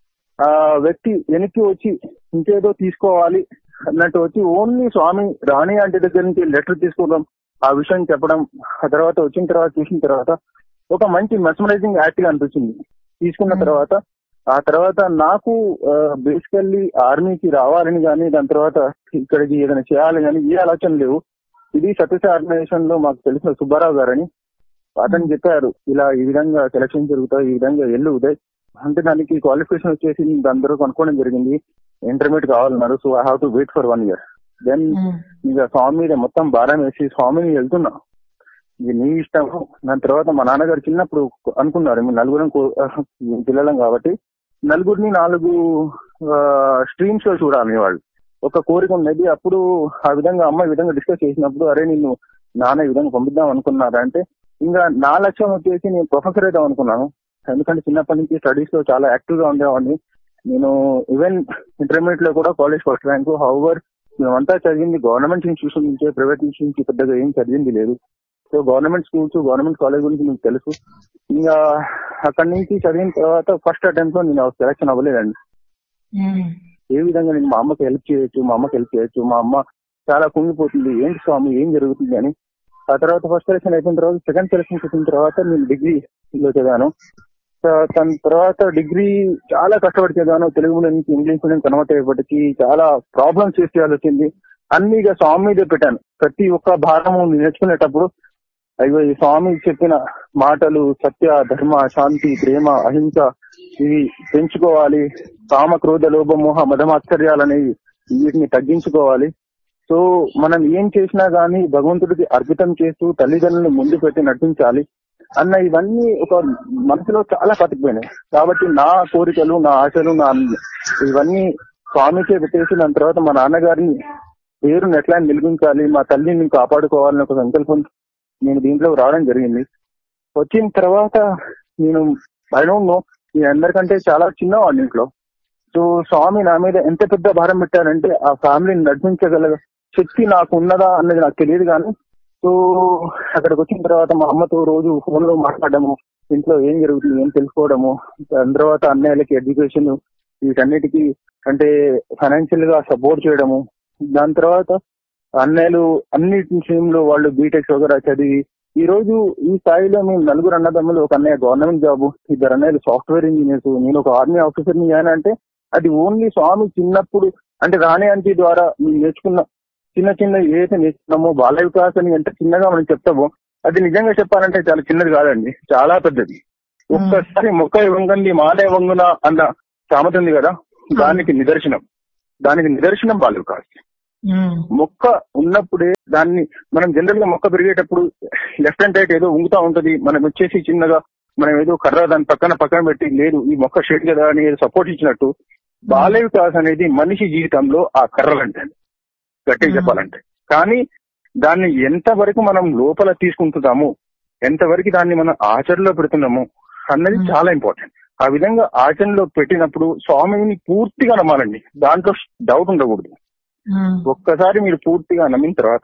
Speaker 4: ఆ వ్యక్తి వెనక్కి వచ్చి ఇంకేదో తీసుకోవాలి అన్నట్టు వచ్చి ఓన్లీ స్వామి రాణి ఆంటీ దగ్గర నుంచి లెటర్ తీసుకోవడం ఆ విషయం చెప్పడం ఆ తర్వాత వచ్చిన తర్వాత చూసిన తర్వాత ఒక మంచి మెస్మరైజింగ్ యాక్ట్ గా అనిపించింది తీసుకున్న తర్వాత ఆ తర్వాత నాకు బేసికల్లీ ఆర్మీకి రావాలని కానీ దాని తర్వాత ఇక్కడికి ఏదైనా చేయాలి కానీ ఏ ఆలోచన లేవు ఇది సతీష్ ఆర్గనైజేషన్ లో మాకు తెలిసిన సుబ్బారావు గారని అతను చెప్పారు ఇలా ఈ విధంగా సెలక్షన్ జరుగుతాయి ఈ విధంగా ఎల్లు ఉదయ్ అంటే దానికి క్వాలిఫికేషన్ వచ్చేసి అందరూ కనుక్కోవడం జరిగింది ఇంటర్మీడియట్ కావాలన్నారు so I have to wait for one year then
Speaker 1: um,
Speaker 4: ఇక స్వామి మీద మొత్తం భారం వేసి స్వామిని వెళ్తున్నా ఇది నీ ఇష్టం దాని తర్వాత మా నాన్నగారు చిన్నప్పుడు అనుకున్నారు మేము నలుగురం కో- పిల్లలం కాబట్టి నలుగురిని నాలుగు స్ట్రీమ్స్ లో చూడాలి వాళ్ళు ఒక కోరిక ఉన్నది అప్పుడు ఆ విధంగా అమ్మ ఈ విధంగా డిస్కస్ చేసినప్పుడు అరే నిన్ను నాన్న ఈ విధంగా పంపిద్దాం అనుకున్నారా అంటే ఇంకా నా లక్ష్యం వచ్చేసి నేను ప్రొఫెసర్ అవుదాం అనుకున్నాను ఎందుకంటే చిన్నప్పటి నుంచి స్టడీస్ లో చాలా యాక్టివ్ గా ఉండేవాడిని నేను ఈవెన్ ఇంటర్మీడియట్ లో కూడా కాలేజ్ ఫస్ట్ ర్యాంక్ హౌవర్ మేమంతా చదివింది గవర్నమెంట్ ఇన్స్టిట్యూషన్ నుంచే ప్రైవేట్ ఇన్స్టిట్యూషన్ పెద్దగా ఏం చదివింది లేదు so government schools government college గురించి మీకు తెలుసు ఇంకా అక్కడి నుంచి చదివిన తర్వాత ఫస్ట్ అటెంప్ట్ లో నేను సెలక్షన్ అవ్వలేదండి
Speaker 1: ఉమ్,
Speaker 4: ఏ విధంగా నేను మా అమ్మకి హెల్ప్ చేయొచ్చు మా అమ్మకి హెల్ప్ చేయొచ్చు మా అమ్మ చాలా కుంగిపోతుంది ఏంటి స్వామి ఏం జరుగుతుంది అని ఆ తర్వాత ఫస్ట్ సెలక్షన్ అయిపోయిన తర్వాత సెకండ్ సెలక్షన్ వచ్చిన తర్వాత నేను డిగ్రీ లో చదివాను త- దాని తర్వాత డిగ్రీ చాలా కష్టపడి చదివాను తెలుగు మీడియం నుంచి ఇంగ్లీష్ మీడియం కన్వర్ట్ అయ్యేపటికి చాలా ప్రాబ్లమ్స్ ఫేస్ చేయాల్సి వచ్చింది అన్ని ఇక స్వామి మీదే పెట్టాను ప్రతి ఒక్క భాగము నేర్చుకునేటప్పుడు అయ్యో ఈ స్వామి చెప్పిన మాటలు సత్య ధర్మ శాంతి ప్రేమ అహింస ఇవి పెంచుకోవాలి కామ క్రోధ లోభ మోహ మదమాశ్చర్యాలనేవి వీటిని తగ్గించుకోవాలి సో మనం ఏం చేసినా గానీ భగవంతుడికి అర్పితం చేస్తూ తల్లిదండ్రులను ముందు పెట్టి నటించాలి అన్న ఇవన్నీ ఒక మనసులో చాలా పతికిపోయినాయి కాబట్టి నా కోరికలు నా ఆశలు నా ఇవన్నీ స్వామికే పెట్టేసి దాని తర్వాత మా నాన్నగారిని పేరుని ఎట్లా నిలిపించాలి మా తల్లిని కాపాడుకోవాలని ఒక సంకల్పం నేను దీంట్లో రావడం జరిగింది వచ్చిన తర్వాత నేను ఐ డోంట్ నో నేను అందరికంటే చాలా చిన్నవాడిని ఇంట్లో సో స్వామి నా మీద ఎంత పెద్ద భారం పెట్టారంటే ఆ ఫ్యామిలీని నడిపించగల శక్తి నాకు ఉన్నదా అన్నది నాకు తెలియదు కానీ సో అక్కడికి వచ్చిన తర్వాత మా అమ్మతో రోజు ఫోన్ లో మాట్లాడము ఇంట్లో ఏం జరుగుతుంది ఏం తెలుసుకోవడము దాని తర్వాత అన్నయ్యలకి ఎడ్యుకేషన్ వీటన్నిటికీ అంటే ఫైనాన్షియల్ గా సపోర్ట్ చేయడము దాని తర్వాత అన్నయ్యలు అన్ని విషయంలో వాళ్ళు బీటెక్ వగరా చదివి ఈ రోజు ఈ స్థాయిలో మేము నలుగురు అన్నదమ్ములు ఒక అన్నయ్య గవర్నమెంట్ జాబ్ ఇద్దరు అన్నయ్యలు సాఫ్ట్వేర్ ఇంజనీర్స్ నేను ఒక ఆర్మీ ఆఫీసర్ ని అంటే అది ఓన్లీ స్వామి చిన్నప్పుడు అంటే రాణి ఆంటీ ద్వారా మేము నేర్చుకున్న చిన్న చిన్న ఏదైతే నేర్చుకున్నామో బాల వికాస్ అని ఎంత చిన్నగా మనం చెప్తామో అది నిజంగా చెప్పాలంటే చాలా చిన్నది కాదండి చాలా పెద్దది ఒక్కసారి మొక్క వంగండి మాలే వంగున అన్న సామెత ఉంది కదా దానికి నిదర్శనం దానికి నిదర్శనం బాలు కాదు
Speaker 1: ఉమ్,
Speaker 4: మొక్క ఉన్నప్పుడే దాన్ని మనం జనరల్ గా మొక్క పెరిగేటప్పుడు లెఫ్ట్ అండ్ రైట్ ఏదో ఉంగుతా ఉంటది మనం వచ్చేసి చిన్నగా మనం ఏదో కర్ర దాని పక్కన పక్కన పెట్టి లేదు ఈ మొక్క షేడ్ కదా అని సపోర్ట్ ఇచ్చినట్టు బాల్య వికాస్ అనేది మనిషి జీవితంలో ఆ కర్రలంటే గట్టిగా చెప్పాలంటే కానీ దాన్ని ఎంత వరకు మనం లోపల తీసుకుంటున్నాము ఎంతవరకు దాన్ని మనం ఆచరణలో పెడుతున్నాము అన్నది చాలా ఇంపార్టెంట్ ఆ విధంగా ఆచరణలో పెట్టినప్పుడు స్వామిని పూర్తిగా నమ్మాలండి దాంట్లో డౌట్ ఉండకూడదు
Speaker 1: ఉమ్,
Speaker 4: ఒక్కసారి మీరు పూర్తిగా నమ్మిన తర్వాత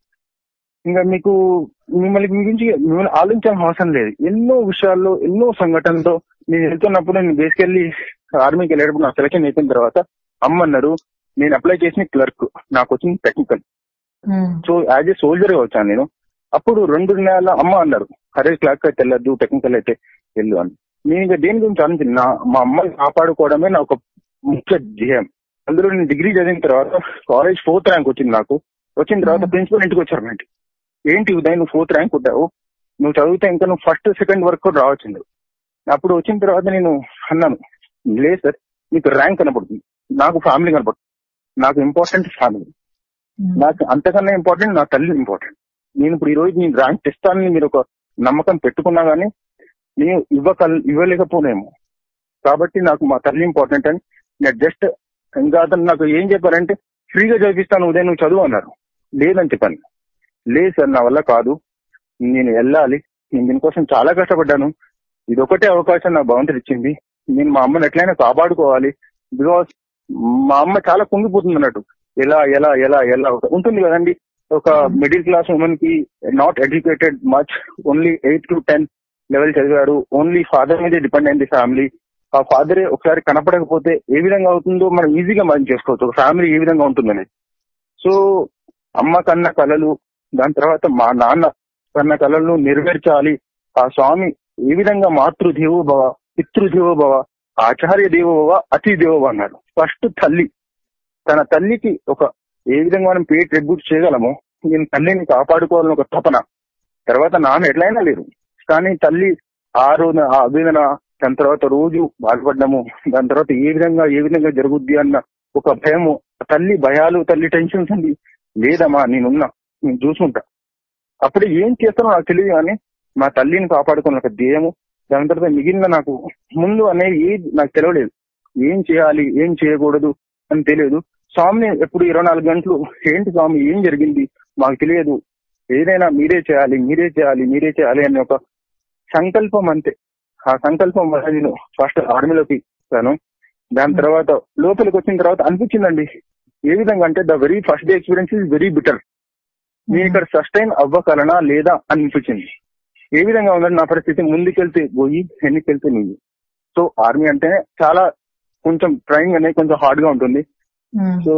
Speaker 4: ఇంకా మీకు మిమ్మల్ని మీ గురించి మిమ్మల్ని ఆలోచించాల్సిన అవసరం లేదు ఎన్నో విషయాల్లో ఎన్నో సంఘటనలో నేను వెళ్తున్నప్పుడు నేను బేసికెళ్ళి ఆర్మీకి వెళ్ళేటప్పుడు నా సెలక్షన్ అయిపోయిన తర్వాత అమ్మ అన్నారు నేను అప్లై చేసిన క్లర్క్ నాకు వచ్చింది technical
Speaker 1: um,
Speaker 4: so as a soldier గా వచ్చాను నేను అప్పుడు రెండు నెలల అమ్మ అన్నారు అరే క్లాక్ అయితే వెళ్ళొద్దు టెక్నికల్ అయితే వెళ్ళు అని నేను ఇంకా దేని గురించి ఆలోచించి నా మా అమ్మని కాపాడుకోవడమే నా ఒక ముఖ్య ధ్యేయం అందులో నేను డిగ్రీ చదివిన తర్వాత కాలేజ్ ఫోర్త్ ర్యాంక్ వచ్చింది నాకు వచ్చిన తర్వాత ప్రిన్సిపల్ ఇంటికి వచ్చారు మా ఇంటికి ఏంటి ఉదయం నువ్వు ఫోర్త్ ర్యాంక్ కొట్టావు నువ్వు చదివితే ఇంకా నువ్వు ఫస్ట్ సెకండ్ వరకు కూడా రావచ్చు అప్పుడు వచ్చిన తర్వాత నేను అన్నాను లేదు సార్ నీకు ర్యాంక్ కనపడుతుంది నాకు ఫ్యామిలీ కనపడుతుంది నాకు ఇంపార్టెంట్ ఫ్యామిలీ
Speaker 1: ఉమ్,
Speaker 4: నాకు అంతకన్నా ఇంపార్టెంట్ నా తల్లి ఇంపార్టెంట్ నేను ఇప్పుడు ఈ రోజు నేను ర్యాంక్ తెస్తానని మీరు ఒక నమ్మకం పెట్టుకున్నా గానీ నేను ఇవ్వకల్ ఇవ్వలేకపోనేమో కాబట్టి నాకు మా తల్లి ఇంపార్టెంట్ అని నేను జస్ట్ ఇంకా అతను నాకు ఏం చెప్పారంటే ఫ్రీగా చదివిస్తాను ఉదయం నువ్వు చదువు అన్నారు లేదని చెప్పాను లేదు సార్ నా వల్ల కాదు నేను వెళ్ళాలి నేను దీనికోసం చాలా కష్టపడ్డాను ఇది ఒకటే అవకాశం నా భగవంతుడు ఇచ్చింది నేను మా అమ్మని ఎట్లయినా కాపాడుకోవాలి బికాస్ మా అమ్మ చాలా కుంగిపోతుంది అన్నట్టు ఎలా ఎలా ఎలా ఎలా ఉంటుంది కదండి ఒక మిడిల్ క్లాస్ ఉమెన్ కి not educated much only eighth to ten level చదివాడు ఓన్లీ ఫాదర్ మీదే డిపెండ్ అయింది ఫ్యామిలీ ఆ ఫాదరే ఒకసారి కనపడకపోతే ఏ విధంగా అవుతుందో మనం ఈజీగా మనం చేసుకోవచ్చు ఒక ఫ్యామిలీ ఏ విధంగా ఉంటుందని సో అమ్మ కన్న కళలు దాని తర్వాత మా నాన్న కన్న కళలను నెరవేర్చాలి ఆ స్వామి ఏ విధంగా మాతృదేవో భవ పితృదేవో భవ ఆచార్య దేవో భవ అతి దేవో భవ అన్నాడు ఫస్ట్ తల్లి తన తల్లికి ఒక ఏ విధంగా మనం పే ట్రిబ్యూట్ చేయగలమో నేను తల్లిని కాపాడుకోవాలని ఒక తపన తర్వాత నాన్న ఎట్లయినా లేరు కానీ తల్లి ఆ రోజు ఆ అభిదన దాని తర్వాత రోజు బాధపడ్డము దాని తర్వాత ఏ విధంగా ఏ విధంగా జరుగుద్ది అన్న ఒక భయము తల్లి భయాలు తల్లి టెన్షన్స్ అండి లేదమ్మా నేనున్నా నేను చూసుకుంటా అప్పుడు ఏం చేస్తానో నాకు తెలియదు కానీ మా తల్లిని కాపాడుకున్న ఒక ధ్యేయము దాని తర్వాత మిగిలిన నాకు ముందు అనేది ఏది నాకు తెలియలేదు ఏం చేయాలి ఏం చేయకూడదు అని తెలియదు స్వామిని ఎప్పుడు ఇరవై నాలుగు గంటలు ఏంటి స్వామి ఏం జరిగింది మాకు తెలియదు ఏదైనా మీరే చేయాలి మీరే చేయాలి మీరే చేయాలి అనే ఒక సంకల్పం అంతే ఆ సంకల్పం వల్ల నేను ఫస్ట్ ఆర్మీలోకి వచ్చాను దాని తర్వాత లోపలికి వచ్చిన తర్వాత అనిపించిందండి ఏ విధంగా అంటే the very first day experience is very bitter నేను ఇక్కడ సస్టైన్ అవ్వగలనా లేదా అని అనిపించింది ఏ విధంగా ఉందంటే నా పరిస్థితి ముందుకెళ్తే పోయి వెనక్కి నువ్వు సో ఆర్మీ అంటే చాలా కొంచెం ట్రైనింగ్ అనేది కొంచెం హార్డ్ గా ఉంటుంది
Speaker 1: ఉమ్,
Speaker 4: సో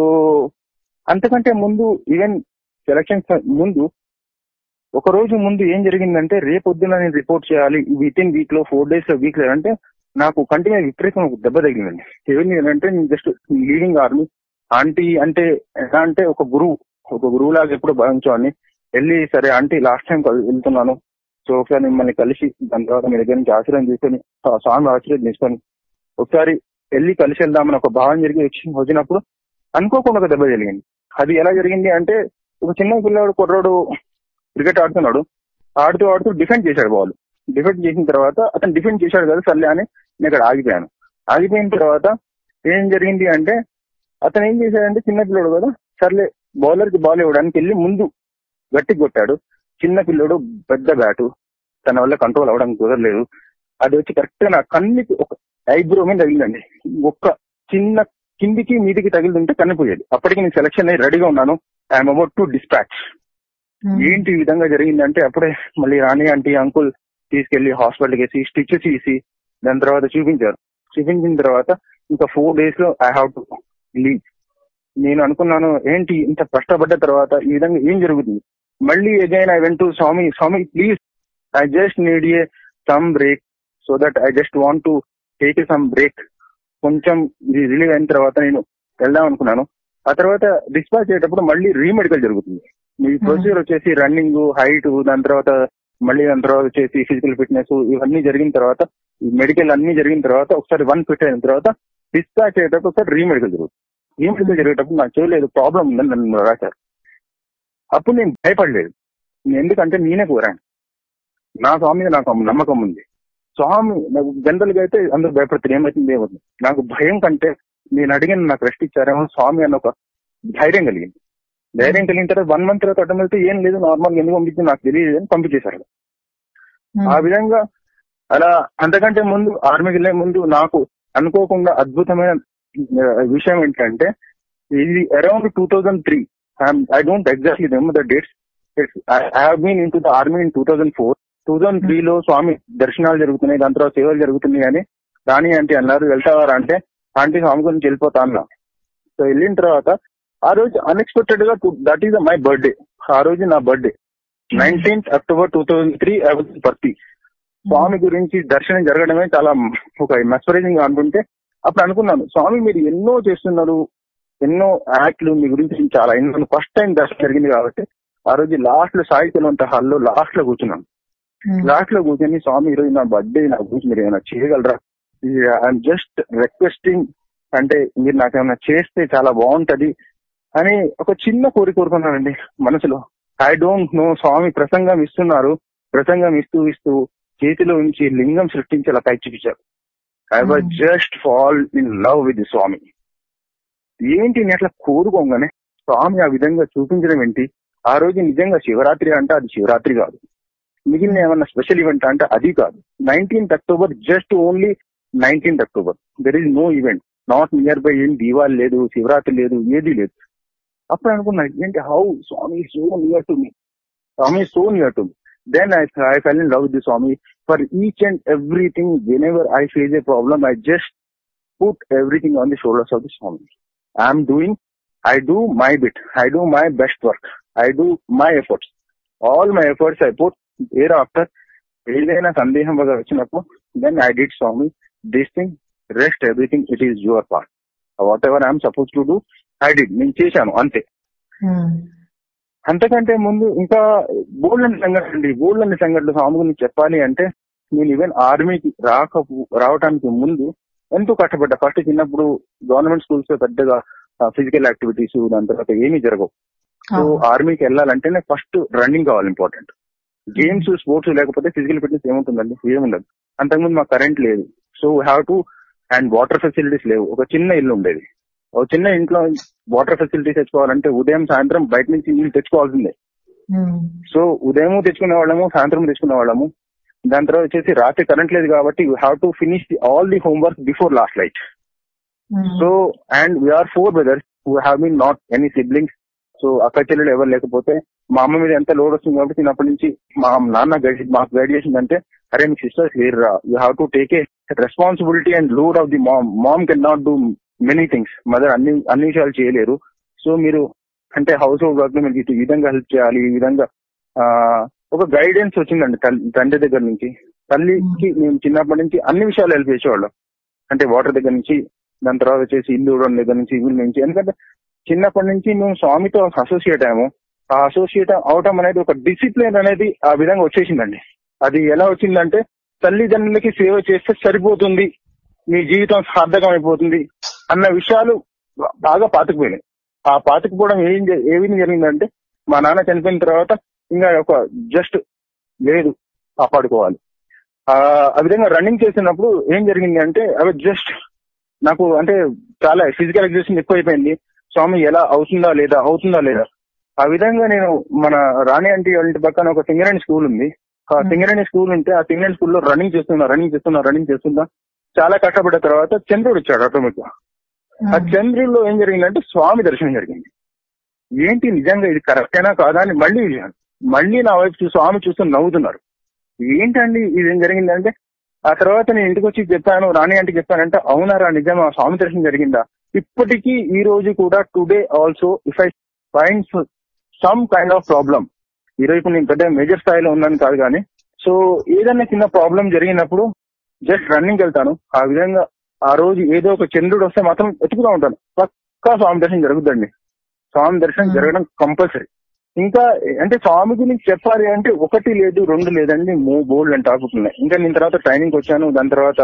Speaker 4: అంతకంటే ముందు ఈవెన్ సెలక్షన్స్ ముందు ఒక రోజు ముందు ఏం జరిగిందంటే రేపొద్దున నేను రిపోర్ట్ చేయాలి విత్ ఇన్ వీక్ లో ఫోర్ డేస్ లో వీక్ లో అంటే నాకు కంటిన్యూ విపరీతం ఒక దెబ్బ తగిలిందండి ఏమైంది అంటే నేను జస్ట్ లీడింగ్ ఆర్మీ ఆంటీ అంటే ఎలా అంటే ఒక గురువు ఒక గురువు లాగా ఎప్పుడు భావించాలని వెళ్ళి సరే ఆంటీ లాస్ట్ టైం వెళ్తున్నాను సో ఒకసారి మిమ్మల్ని కలిసి దాని తర్వాత మీ దగ్గర నుంచి ఆశ్రయం తీసుకొని ఆ స్వామి ఆశ్రయం తీసుకొని ఒకసారి వెళ్ళి కలిసి వెళ్దామని ఒక భావన జరిగి వచ్చి వచ్చినప్పుడు అనుకోకుండా ఒక దెబ్బ జరిగింది అది ఎలా జరిగింది అంటే ఒక చిన్న పిల్లవాడు కుర్రాడు క్రికెట్ ఆడుతున్నాడు ఆడుతూ ఆడుతూ డిఫెండ్ చేశాడు బాల్ డిఫెండ్ చేసిన తర్వాత అతను డిఫెండ్ చేశాడు కదా సర్లే అని నేను ఇక్కడ ఆగిపోయాను ఆగిపోయిన తర్వాత ఏం జరిగింది అంటే అతను ఏం చేశాడంటే చిన్న పిల్లడు కదా సర్లే బౌలర్ కి బాల్ ఇవ్వడానికి వెళ్ళి ముందు గట్టి కొట్టాడు చిన్న పిల్లడు పెద్ద బ్యాటు తన వల్ల కంట్రోల్ అవ్వడానికి కుదరలేదు అది వచ్చి కరెక్ట్ గా నా కన్నుకి ఒక ఐబ్రో మీద తగిలిందండి ఒక్క చిన్న కిందికి మీదికి తగిలింటే కన్నుపోయేది అప్పటికి నేను సెలక్షన్ అయ్యి రెడీగా ఉన్నాను I'm about to dispatch
Speaker 1: um,
Speaker 4: ఏంటి ఈ విధంగా జరిగిందంటే అప్పుడే మళ్ళీ రాణి ఆంటీ అంకుల్ తీసుకెళ్లి హాస్పిటల్కి వేసి స్టిచ్ తీసి దాని తర్వాత చూపించారు చూపించిన తర్వాత ఇంకా ఫోర్ డేస్ లో ఐ హావ్ టు లీవ్ నేను అనుకున్నాను ఏంటి ఇంత కష్టపడ్డ తర్వాత ఈ విధంగా ఏం జరుగుతుంది మళ్ళీ again I went to Swami Swami please I just need a some break so that I just want to take some break కొంచెం ఇది రిలీవ్ అయిన తర్వాత నేను వెళ్దాం అనుకున్నాను ఆ తర్వాత డిస్పాచ్ అయ్యేటప్పుడు మళ్ళీ రీమెడికల్ జరుగుతుంది మీ ప్రొసీజర్ వచ్చేసి రన్నింగ్ హైట్ దాని తర్వాత మళ్ళీ దాని తర్వాత వచ్చేసి ఫిజికల్ ఫిట్నెస్ ఇవన్నీ జరిగిన తర్వాత ఈ మెడికల్ అన్ని జరిగిన తర్వాత ఒకసారి వన్ ఫిట్ అయిన తర్వాత డిస్పాచ్ అయ్యేటప్పుడు ఒకసారి రీమెడికల్ జరుగుతుంది రీమెడికల్ జరిగేటప్పుడు నాకు చేయలేదు ప్రాబ్లం ఉందని నన్ను రాశారు అప్పుడు నేను భయపడలేదు ఎందుకంటే నేనే కోరాను నా స్వామి మీద నాకు నమ్మకం ఉంది స్వామి నాకు జనరల్ గా అయితే అందరూ భయపడతారు ఏమైతుంది ఏమవుతుంది నాకు భయం కంటే నేను అడిగిన నాకు రెస్ట్ ఇచ్చారేమో స్వామి అన్న ఒక ధైర్యం కలిగింది ధైర్యం కలిగిన తర్వాత వన్ మంత్ తర్వాత అడ్డం వెళ్తే ఏం లేదు నార్మల్ ఎందుకు పంపించి నాకు తెలియదు అని పంపించేశారు ఆ విధంగా అలా అంతకంటే ముందు ఆర్మీకి వెళ్లే ముందు నాకు అనుకోకుండా అద్భుతమైన ఆ, విషయం ఏంటంటే ఇది around two thousand three I don't exactly remember the dates I have been in to the army in two thousand four two thousand three లో స్వామి దర్శనాలు జరుగుతున్నాయి దాని తర్వాత సేవలు జరుగుతున్నాయి అని రాణి ఆంటీ అన్నారు వెళ్తావారా అంటే ఆంటీ స్వామి గురించి వెళ్ళిపోతా అన్నా సో వెళ్ళిన తర్వాత ఆ రోజు అన్ఎక్స్పెక్టెడ్ గా దట్ ఈస్ మై బర్త్డే ఆ రోజు నా birthday nineteenth October two thousand three I was birthday Swami గురించి దర్శనం జరగడమే చాలా ఒక మెస్పరైజింగ్ గా అనుకుంటే అప్పుడు అనుకున్నాను స్వామి మీరు ఎన్నో చేస్తున్నారు ఎన్నో యాక్ట్లు మీ గురించి నేను చాలా ఎన్నో ఫస్ట్ టైం దర్శనం జరిగింది కాబట్టి ఆ రోజు లాస్ట్ లో సాయి తెలంత హాల్లో లాస్ట్ లో కూర్చున్నాను లాస్ట్ లో కూర్చొని స్వామి ఈరోజు నా బర్త్డే నా గురించి మీరు ఏమైనా చేయగలరా ఐఎమ్ జస్ట్ రిక్వెస్టింగ్ అంటే మీరు నాకు ఏమైనా చేస్తే చాలా బాగుంటది అని ఒక చిన్న కోరిక కోరుకున్నానండి మనసులో ఐ డోంట్ నో స్వామి ప్రసంగం ఇస్తున్నారు ప్రసంగం ఇస్తూ ఇస్తూ చేతిలో ఉంచి లింగం సృష్టించి అలా పై చూపించారు I was just fall in love with Swami ఏంటి నేను అట్లా కోరుకోగానే స్వామి ఆ విధంగా చూపించడం ఏంటి ఆ రోజు నిజంగా శివరాత్రి అంటే అది శివరాత్రి కాదు మిగిలిన ఏమన్నా స్పెషల్ ఈవెంట్ అంటే అది కాదు nineteenth October just only nineteenth October there is no event not near by ఏం దీవాలి లేదు శివరాత్రి లేదు ఏది లేదు అప్పుడు అనుకున్నా ఏంటి how Swami so near to me Swami so near to me then I I fell in love with Swami for each and everything when ever I face a problem I just put everything on the shoulders of the Swami I'm doing I do my bit I do my best work I do my efforts all my efforts I put year after ఏదైనా సందేహం వల్ల వచ్చినప్పుడు then I did Swami this thing rest everything it is your part what ever I'm suppose to do I did నేను చేశాను అంతే అంతకంటే ముందు ఇంకా బోల్డని సంఘటన అండి బోల్డని సంఘటనలు స్వామి గురించి చెప్పాలి అంటే నేను ఈవెన్ ఆర్మీకి రాక రావడానికి ముందు ఎంతో కష్టపడ్డా ఫస్ట్ చిన్నప్పుడు గవర్నమెంట్ స్కూల్స్ లో పెద్దగా ఫిజికల్ యాక్టివిటీస్ దాని తర్వాత ఏమీ జరగవు సో ఆర్మీకి వెళ్ళాలంటేనే ఫస్ట్ రన్నింగ్ కావాలి ఇంపార్టెంట్ గేమ్స్ స్పోర్ట్స్ లేకపోతే ఫిజికల్ ఫిట్నెస్ ఏముంటుందండి ఏముండదు అంతకుముందు మాకు కరెంట్ లేదు so have to and water facilities లేవు ఒక చిన్న ఇల్లు ఉండేది ఒక చిన్న ఇంట్లో వాటర్ ఫెసిలిటీస్ తెచ్చుకోవాలంటే ఉదయం సాయంత్రం బయట నుంచి నీళ్ళు తెచ్చుకోవాల్సిందే సో ఉదయం తెచ్చుకునే వాళ్ళము సాయంత్రం తెచ్చుకునే వాళ్ళము దాని తర్వాత వచ్చేసి రాత్రి కరెంట్ లేదు కాబట్టి you have to finish all the homework before last light so and we are four brothers who have been not any siblings so అక్క చెల్లెలు ఎవరు లేకపోతే మా అమ్మ మీద ఎంత లోడ్ వస్తుంది కాబట్టి చిన్నప్పటి నుంచి మా నాన్న గైడ్ మాకు గైడ్ చేసిందంటే అరే మీ సిస్టర్స్ లేరు రా you have to take a responsibility and load of the mom mom can not do many things mother అన్ని అన్ని విషయాలు చేయలేరు సో మీరు అంటే హౌస్ హోల్డ్ వర్క్ లో మీరు ఈ విధంగా హెల్ప్ చేయాలి ఈ విధంగా ఆ, ఒక గైడెన్స్ వచ్చిందండి తల్లి- తండ్రి దగ్గర నుంచి తల్లికి మేము చిన్నప్పటి నుంచి అన్ని విషయాలు హెల్ప్ చేసేవాళ్ళం అంటే వాటర్ దగ్గర నుంచి దాని తర్వాత వచ్చేసి ఇల్లు ఊడడం దగ్గర నుంచి ఇల్లు నుంచి ఎందుకంటే చిన్నప్పటి నుంచి మేము స్వామితో అసోసియేట్ అయ్యాము ఆ అసోసియేట్ అవటం అనేది ఒక డిసిప్లిన్ అనేది ఆ విధంగా వచ్చేసిందండి అది ఎలా వచ్చిందంటే తల్లిదండ్రులకి సేవ చేస్తే సరిపోతుంది మీ జీవితం సార్థకం అయిపోతుంది అన్న విషయాలు బా- బాగా పాతుకుపోయినాయి ఆ పాతుకుపోవడం ఏం జ- ఏ విధంగా జరిగిందంటే మా నాన్న చనిపోయిన తర్వాత ఇంకా ఒక జస్ట్ లేదు కాపాడుకోవాలి ఆ ఆ విధంగా రన్నింగ్ చేసినప్పుడు ఏం జరిగింది అంటే అవి జస్ట్ నాకు అంటే చాలా ఫిజికల్ ఎగ్జిబిషన్ ఎక్కువైపోయింది స్వామి ఎలా అవుతుందా లేదా అవుతుందా లేదా ఆ విధంగా నేను మన రాణి ఆంటీ వాళ్ళ ఇంటి పక్కన ఒక సింగరేణి స్కూల్ ఉంది ఆ సింగరేణి స్కూల్ ఉంటే ఆ సింగరేణి స్కూల్లో రన్నింగ్ చేస్తున్నా రన్నింగ్ చేస్తున్నా రన్నింగ్ చేస్తున్నా చాలా కష్టపడ్డ తర్వాత చంద్రుడు వచ్చాడు ఆటోమేటిక్ ఆ చంద్రుల్లో ఏం జరిగిందంటే స్వామి దర్శనం జరిగింది ఏంటి నిజంగా ఇది కరెక్టేనా కాదా అని మళ్ళీ చూశాను. మళ్ళీ నా వైపు చూసి స్వామి చూస్తూ నవ్వుతున్నారు ఏంటండి ఇది ఏం జరిగిందంటే ఆ తర్వాత నేను ఇంటికి వచ్చి చెప్పాను రాణి అంటే చెప్పానంటే అవునారా నిజం ఆ స్వామి దర్శనం జరిగిందా ఇప్పటికీ ఈ రోజు కూడా today also if I find some kind of problem ఈ రోజు ఇప్పుడు నేను పెద్ద మేజర్ స్థాయిలో ఉన్నాను కాదు కానీ సో ఏదైనా చిన్న ప్రాబ్లం జరిగినప్పుడు జస్ట్ రన్నింగ్ వెళ్తాను ఆ విధంగా ఆ రోజు ఏదో ఒక చంద్రుడు వస్తే మాత్రం ఎత్తుకుతూ ఉంటాను పక్కా స్వామి దర్శనం జరుగుతుందండి స్వామి దర్శనం జరగడం కంపల్సరీ ఇంకా అంటే స్వామి గురించి చెప్పాలి అంటే ఒకటి లేదు రెండు లేదండి మూ బోల్డ్ అని టాపిక్ ఉన్నాయి ఇంకా నేను తర్వాత ట్రైనింగ్ వచ్చాను దాని తర్వాత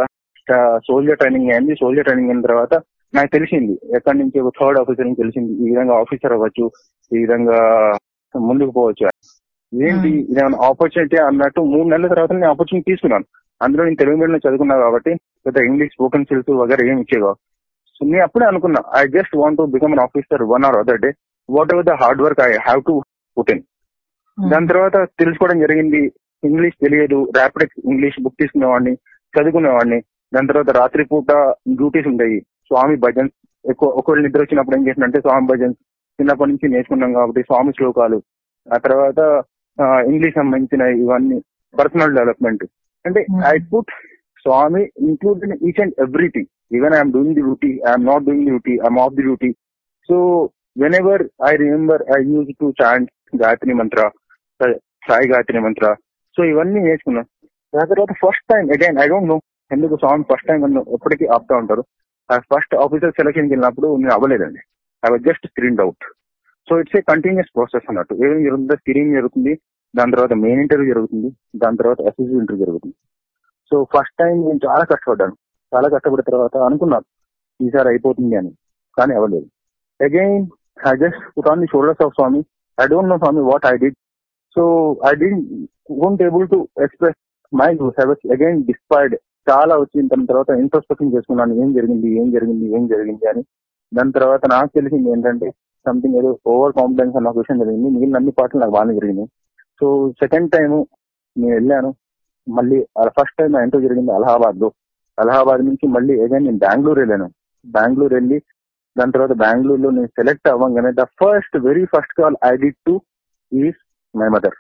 Speaker 4: సోల్జర్ ట్రైనింగ్ అయింది సోల్జర్ ట్రైనింగ్ అయిన తర్వాత నాకు తెలిసింది ఎక్కడి నుంచి ఒక థర్డ్ ఆఫీసర్ నుంచి తెలిసింది ఈ విధంగా ఆఫీసర్ అవ్వచ్చు ఈ విధంగా ముందుకు పోవచ్చు ఏంటి ఇదేమైనా ఆపర్చునిటీ అన్నట్టు మూడు నెలల తర్వాత నేను ఆపర్చునిటీ తీసుకున్నాను అందులో నేను తెలుగు మీడియం చదువుకున్నా కాబట్టి పెద్ద ఇంగ్లీష్ స్పోకెన్ స్కిల్స్ వగేరా ఏమి ఇచ్చేవా సో నేను అప్పుడే అనుకున్నా I just want to become an officer one or other day what ever the hard work I have to put in దాని తర్వాత తెలుసుకోవడం జరిగింది ఇంగ్లీష్ తెలియదు ర్యాపిడ్ ఇంగ్లీష్ బుక్ తీసుకునేవాడిని చదువుకునేవాడిని దాని తర్వాత రాత్రి పూట డ్యూటీస్ ఉంటాయి స్వామి భజన్స్ ఎక్కువ ఒకవేళ నిద్ర వచ్చినప్పుడు ఏం చేసినంటే స్వామి భజన్స్ చిన్నప్పటి నుంచి నేర్చుకున్నాం కాబట్టి స్వామి శ్లోకాలు ఆ తర్వాత ఇంగ్లీష్ సంబంధించిన ఇవన్నీ పర్సనల్ డెవలప్మెంట్ అంటే I put Swami include in each and everything even I'm doing the duty I'm not doing the duty I'm off the duty so when ever I remember I use to chant Gayatri Mantra Sai Gayatri Mantra so ఇవన్నీ నేర్చుకున్నాను దాని తర్వాత first time again I don't know ఎందుకు స్వామి ఫస్ట్ టైం నన్ను ఎప్పటికీ ఆపుతా ఉంటారు ఫస్ట్ ఆఫీసర్ సెలక్షన్కి వెళ్ళినప్పుడు నేను అవ్వలేదండి I was just screen out so it's a continuous process అన్నట్టు ఏం జరుగుతుందో స్క్రీనింగ్ జరుగుతుంది దాని తర్వాత మెయిన్ ఇంటర్వ్యూ జరుగుతుంది దాని తర్వాత ఎస్ఎస్సీ ఇంటర్వ్యూ జరుగుతుంది సో ఫస్ట్ టైం నేను చాలా కష్టపడ్డాను చాలా కష్టపడిన తర్వాత అనుకున్నాను ఈసారి అయిపోతుంది అని కానీ అవ్వలేదు again I just put on the shoulders of Swami I don't know Swami what I did so I did won't able to express my again despaired చాలా వచ్చిన దాని తర్వాత ఇంట్రోస్పెక్షన్ చేసుకున్నాను ఏం జరిగింది ఏం జరిగింది ఏం జరిగింది అని దాని తర్వాత నాకు తెలిసింది ఏంటంటే సంథింగ్ ఏదో ఓవర్ కాన్ఫిడెన్స్ అన్న విషయం జరిగింది మిగిలిన అన్ని పాటలు నాకు బాగానే జరిగింది సో సెకండ్ టైం నేను వెళ్ళాను మళ్ళీ ఫస్ట్ టైం నా ఎంతో జరిగింది అలహాబాద్ లో అలహాబాద్ నుంచి మళ్ళీ అగైన్ నేను బెంగళూరు వెళ్ళాను బెంగళూరు వెళ్ళి దాని తర్వాత బెంగళూరులో నేను సెలెక్ట్ అవ్వగానే the first very first call I did to is my mother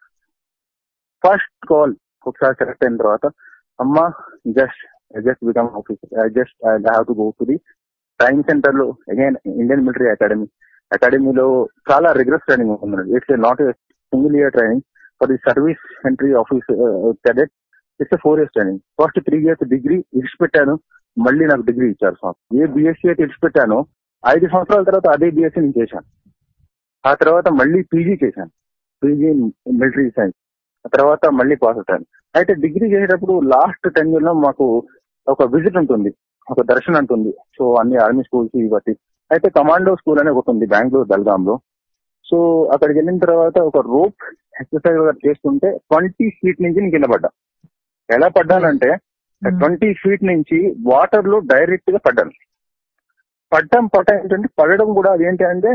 Speaker 4: first call ఒకసారి సెలెక్ట్ అయిన తర్వాత అమ్మా just just become officer I just I have to go to the training center లో అగైన్ ఇండియన్ మిలిటరీ అకాడమీ అకాడమీలో చాలా రిగ్రెస్ ట్రైనింగ్ ఉందండి it's not single year training for the service entry office cadet it's four years training first three years degree ఇడిచిపెట్టాను మళ్ళీ నాకు డిగ్రీ ఇచ్చారు స్వామి ఏ బీఎస్సీ అయితే ఇడిచిపెట్టానో ఐదు సంవత్సరాల తర్వాత అదే బీఎస్సీ నేను చేశాను ఆ తర్వాత మళ్ళీ పీజీ చేశాను పీజీ మిలిటరీ సైన్స్ ఆ తర్వాత మళ్ళీ పాస్ అవుతాను అయితే డిగ్రీ చేసేటప్పుడు లాస్ట్ టెన్ ఇయర్ లో మాకు ఒక విజిట్ ఉంటుంది ఒక దర్శనం ఉంటుంది సో అన్ని ఆర్మీ స్కూల్స్ బట్టి అయితే కమాండో స్కూల్ అనే ఒకటి ఉంది బెంగళూరు బెల్గాం లో సో అక్కడికి వెళ్ళిన తర్వాత ఒక రోప్ ఎక్సర్సైజ్ చేస్తుంటే ట్వంటీ ఫీట్ నుంచి నేను కింద పడ్డా ఎలా పడ్డానంటే ట్వంటీ ఫీట్ నుంచి వాటర్ లో డైరెక్ట్ గా పడ్డాను పడ్డం పడ్డ ఏంటంటే పడడం కూడా అదేంటి అంటే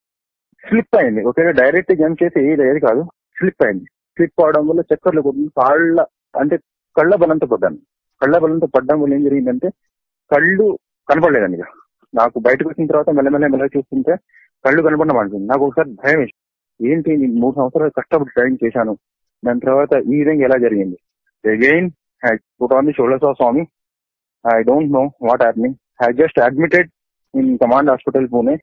Speaker 4: స్లిప్ అయింది ఒకే డైరెక్ట్ జంప్ చేసి ఏది ఏది కాదు స్లిప్ అయింది స్లిప్ అవడం వల్ల చక్కర్లు కొట్టింది కాళ్ళ అంటే కళ్ళ బలంతో పడ్డాను కళ్ళ బలంతో పడ్డం వల్ల ఏం జరిగిందంటే కళ్ళు కనపడలేదండి ఇక నాకు బయటకు వచ్చిన తర్వాత మెల్లమెల్ల మెల్ల చూస్తుంటే కళ్ళు కనపడడం అంటుంది నాకు ఒకసారి భయం వేసి ఏంటి నేను మూడు సంవత్సరాలు కష్టపడి ట్రైనింగ్ చేశాను దాని తర్వాత ఈ విధంగా ఎలా జరిగింది again I put on the shoulders of Swami I don't know what happening I just admitted in command hospital Pune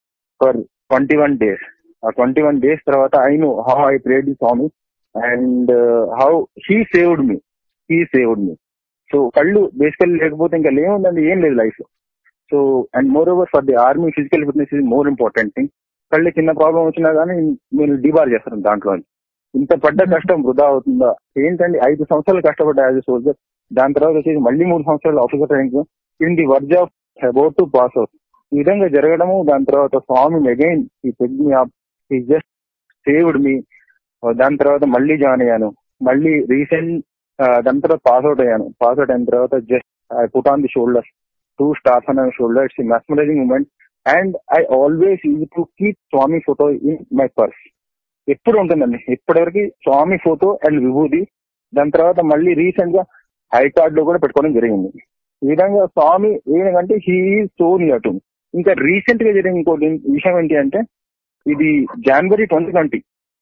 Speaker 4: for twenty one days ఆ ట్వంటీ వన్ డేస్ తర్వాత I know how I prayed the Swami and how he saved me he saved me so కళ్ళు బేసికల్ లేకపోతే ఇంకా లేముందండి ఏం లేదు లైఫ్ లో so and moreover for the army physical fitness is more important thing కళ్ళు చిన్న ప్రాబ్లం వచ్చినా కానీ మీరు డిబార్ చేస్తారు దాంట్లో ఇంత పడ్డ కష్టం వృధా అవుతుందా ఏంటండి ఐదు సంవత్సరాలు కష్టపడ్డా యాజ్ సోల్జర్ దాని తర్వాత వచ్చేసి మళ్ళీ మూడు సంవత్సరాలు officer training in the verge of about to pass out ఈ విధంగా జరగడము దాని తర్వాత స్వామి అగైన్ ఈ పెగ్ మీ ఈ జస్ట్ సేవ్డ్ మీ దాని తర్వాత మళ్ళీ జాయిన్ అయ్యాను మళ్ళీ రీసెంట్ దాని తర్వాత పాస్ అవుట్ అయ్యాను పాస్ అవుట్ అయిన తర్వాత just I put on the shoulder two stars on shoulder it's mesmerising moment and I always use to keep Swami photo in my purse ఎప్పుడు ఉంటుందండి ఇప్పటివరకు స్వామి ఫోటో అండ్ విభూది దాని తర్వాత మళ్ళీ రీసెంట్ గా హై కార్డ్ లో కూడా పెట్టుకోవడం జరిగింది ఈ విధంగా స్వామి ఏంటంటే హీ సో నియర్ టు ఇంకా రీసెంట్ గా జరిగిన ఇంకోటి విషయం ఏంటి అంటే ఇది జనవరి ట్వంటీ ట్వంటీ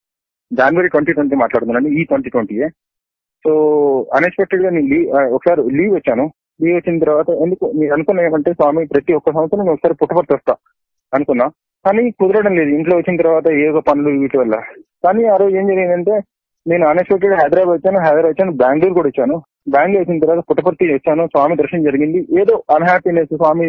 Speaker 4: జనవరి ట్వంటీ ట్వంటీ మాట్లాడుతున్నాను ఈ ట్వంటీ ట్వంటీ సో అన్ఎక్స్పెక్టెడ్ గా నేను లీవ్ ఒకసారి లీవ్ వచ్చాను లీవ్ వచ్చిన తర్వాత ఎందుకు నేను అనుకున్నా ఏమంటే స్వామి ప్రతి ఒక్క సంవత్సరం నేను ఒకసారి పుట్టపర్తి వస్తా అనుకున్నా కానీ కుదరడం లేదు ఇంట్లో వచ్చిన తర్వాత ఏదో పనులు వీటి వల్ల కానీ ఆ రోజు ఏం జరిగిందంటే నేను అన్ఎక్స్పెక్టెడ్ హైదరాబాద్ వచ్చాను హైదరాబాద్ వచ్చాను బెంగళూరు కూడా వచ్చాను బెంగళూరు వచ్చిన తర్వాత పుట్టపర్తి వచ్చాను స్వామి దర్శనం జరిగింది ఏదో అన్హ్యాపీనెస్ స్వామి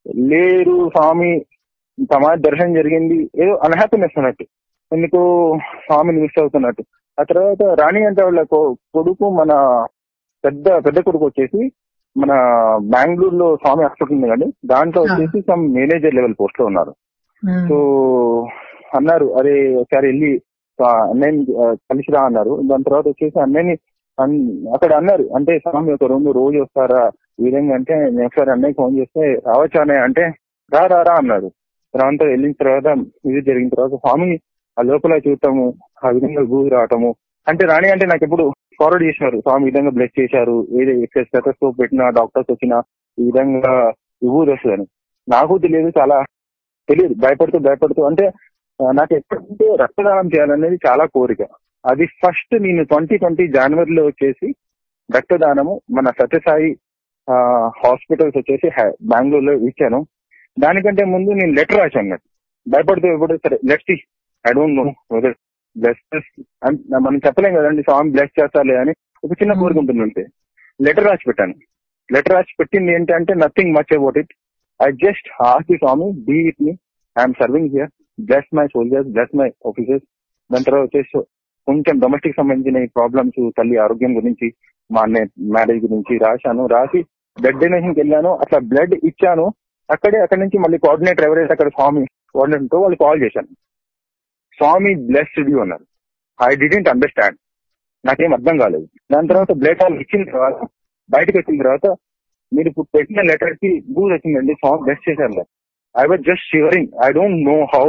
Speaker 4: లేరు స్వామి సమాధి దర్శనం జరిగింది ఏదో అన్హ్యాపీనెస్ అన్నట్టు ఎందుకు స్వామిని మిస్ అవుతున్నట్టు ఆ తర్వాత రాణి అంటే వాళ్ళ కొడుకు మన పెద్ద పెద్ద కొడుకు వచ్చేసి మన బెంగళూరులో స్వామి హాస్పిటల్ ఉంది కానీ దాంట్లో వచ్చేసి సమ్ మేనేజర్ లెవెల్ పోస్ట్ లో ఉన్నారు
Speaker 1: ఉమ్,
Speaker 4: సో అన్నారు అరే ఒకసారి వెళ్ళి ఆ, అన్నయ్యని ఆ, కలిసిరా అన్నారు దాని తర్వాత వచ్చేసి అన్నయ్యని అన్- అక్కడ అన్నారు అంటే స్వామి ఒక రెండు రోజు వస్తారా ఈ విధంగా అంటే నేను ఒకసారి అన్నయ్య ఫోన్ చేస్తే రావచ్చా అన్నయ్య అంటే రా రా రా అన్నారు తర్వాత వెళ్ళిన తర్వాత ఇది జరిగిన తర్వాత స్వామిని ఆ లోపల చూడటము ఆ విధంగా గూది రావటము అంటే రాణి అంటే నాకు ఎప్పుడు ఫార్వర్డ్ చేశారు స్వామి ఈ విధంగా బ్లెస్ చేశారు ఏదో స్టెటోస్కోప్ పెట్టిన డాక్టర్స్ వచ్చిన ఈ విధంగా ఊది వస్తుందని నాకు తెలియదు చాలా తెలియదు భయపడుతూ భయపడుతూ అంటే ఆ, నాకు ఎప్పుడంటే రక్తదానం చేయాలనేది చాలా కోరిక అది ఫస్ట్ నేను ట్వంటీ ట్వంటీ జనవరిలో వచ్చేసి రక్తదానము మన సత్యసాయి హాస్పిటల్స్ వచ్చేసి హై- బెంగళూరులో ఇచ్చాను దానికంటే ముందు నేను లెటర్ రాశాను అన్నట్టు భయపడుతూ ఎప్పుడు సరే let's I don't know whether bless మనం చెప్పలేం కదండి స్వామి బ్లెస్ చేస్తాలే అని ఒక చిన్న కోరిక ఉంటుంది అంతే లెటర్ రాసి పెట్టాను లెటర్ రాసి పెట్టింది ఏంటంటే nothing much about it I just ask the Swami be with me I'm serving here bless my soldiers bless my officers దాని తర్వాత వచ్చేసి కొంచెం డొమెస్టిక్ సంబంధించిన ప్రాబ్లమ్స్ తల్లి ఆరోగ్యం గురించి మా అన్నయ్య మ్యారేజ్ గురించి రాశాను రాసి బ్లడ్ డొనేషన్కి వెళ్ళాను అట్లా బ్లడ్ ఇచ్చాను అక్కడే అక్కడి నుంచి మళ్ళీ కోఆర్డినేటర్ ఎవరైతే అక్కడ స్వామి కోఆర్డినేటర్ వాళ్ళు కాల్ చేశాను స్వామి బ్లెస్డ్ యూ అన్నారు ఐ డిడెంట్ అండర్స్టాండ్ నాకేం అర్థం కాలేదు దాని తర్వాత బ్లడ్ వాళ్ళు ఇచ్చిన తర్వాత బయటకు వచ్చిన తర్వాత మీరు ఇప్పుడు పెట్టిన లెటర్ కి బూజ్ వచ్చిందండి స్వామి బ్లెస్ చేశారు I was just shivering I don't know how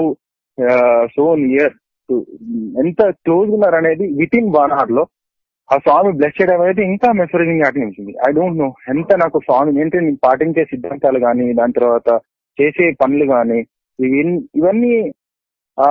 Speaker 4: so near ఎంత క్లోజ్ ఉన్నారు అనేది విత్ ఇన్ వన్ అవర్ లో ఆ స్వామి బ్లెస్ చేయడం అనేది ఇంకా మెసరేజింగ్ అనిపించింది ఐ డోంట్ నో ఎంత నాకు స్వామి ఏంటంటే నేను పాటించే సిద్ధాంతాలు కానీ దాని తర్వాత చేసే పనులు కానీ ఇవి ఇవన్నీ ఆ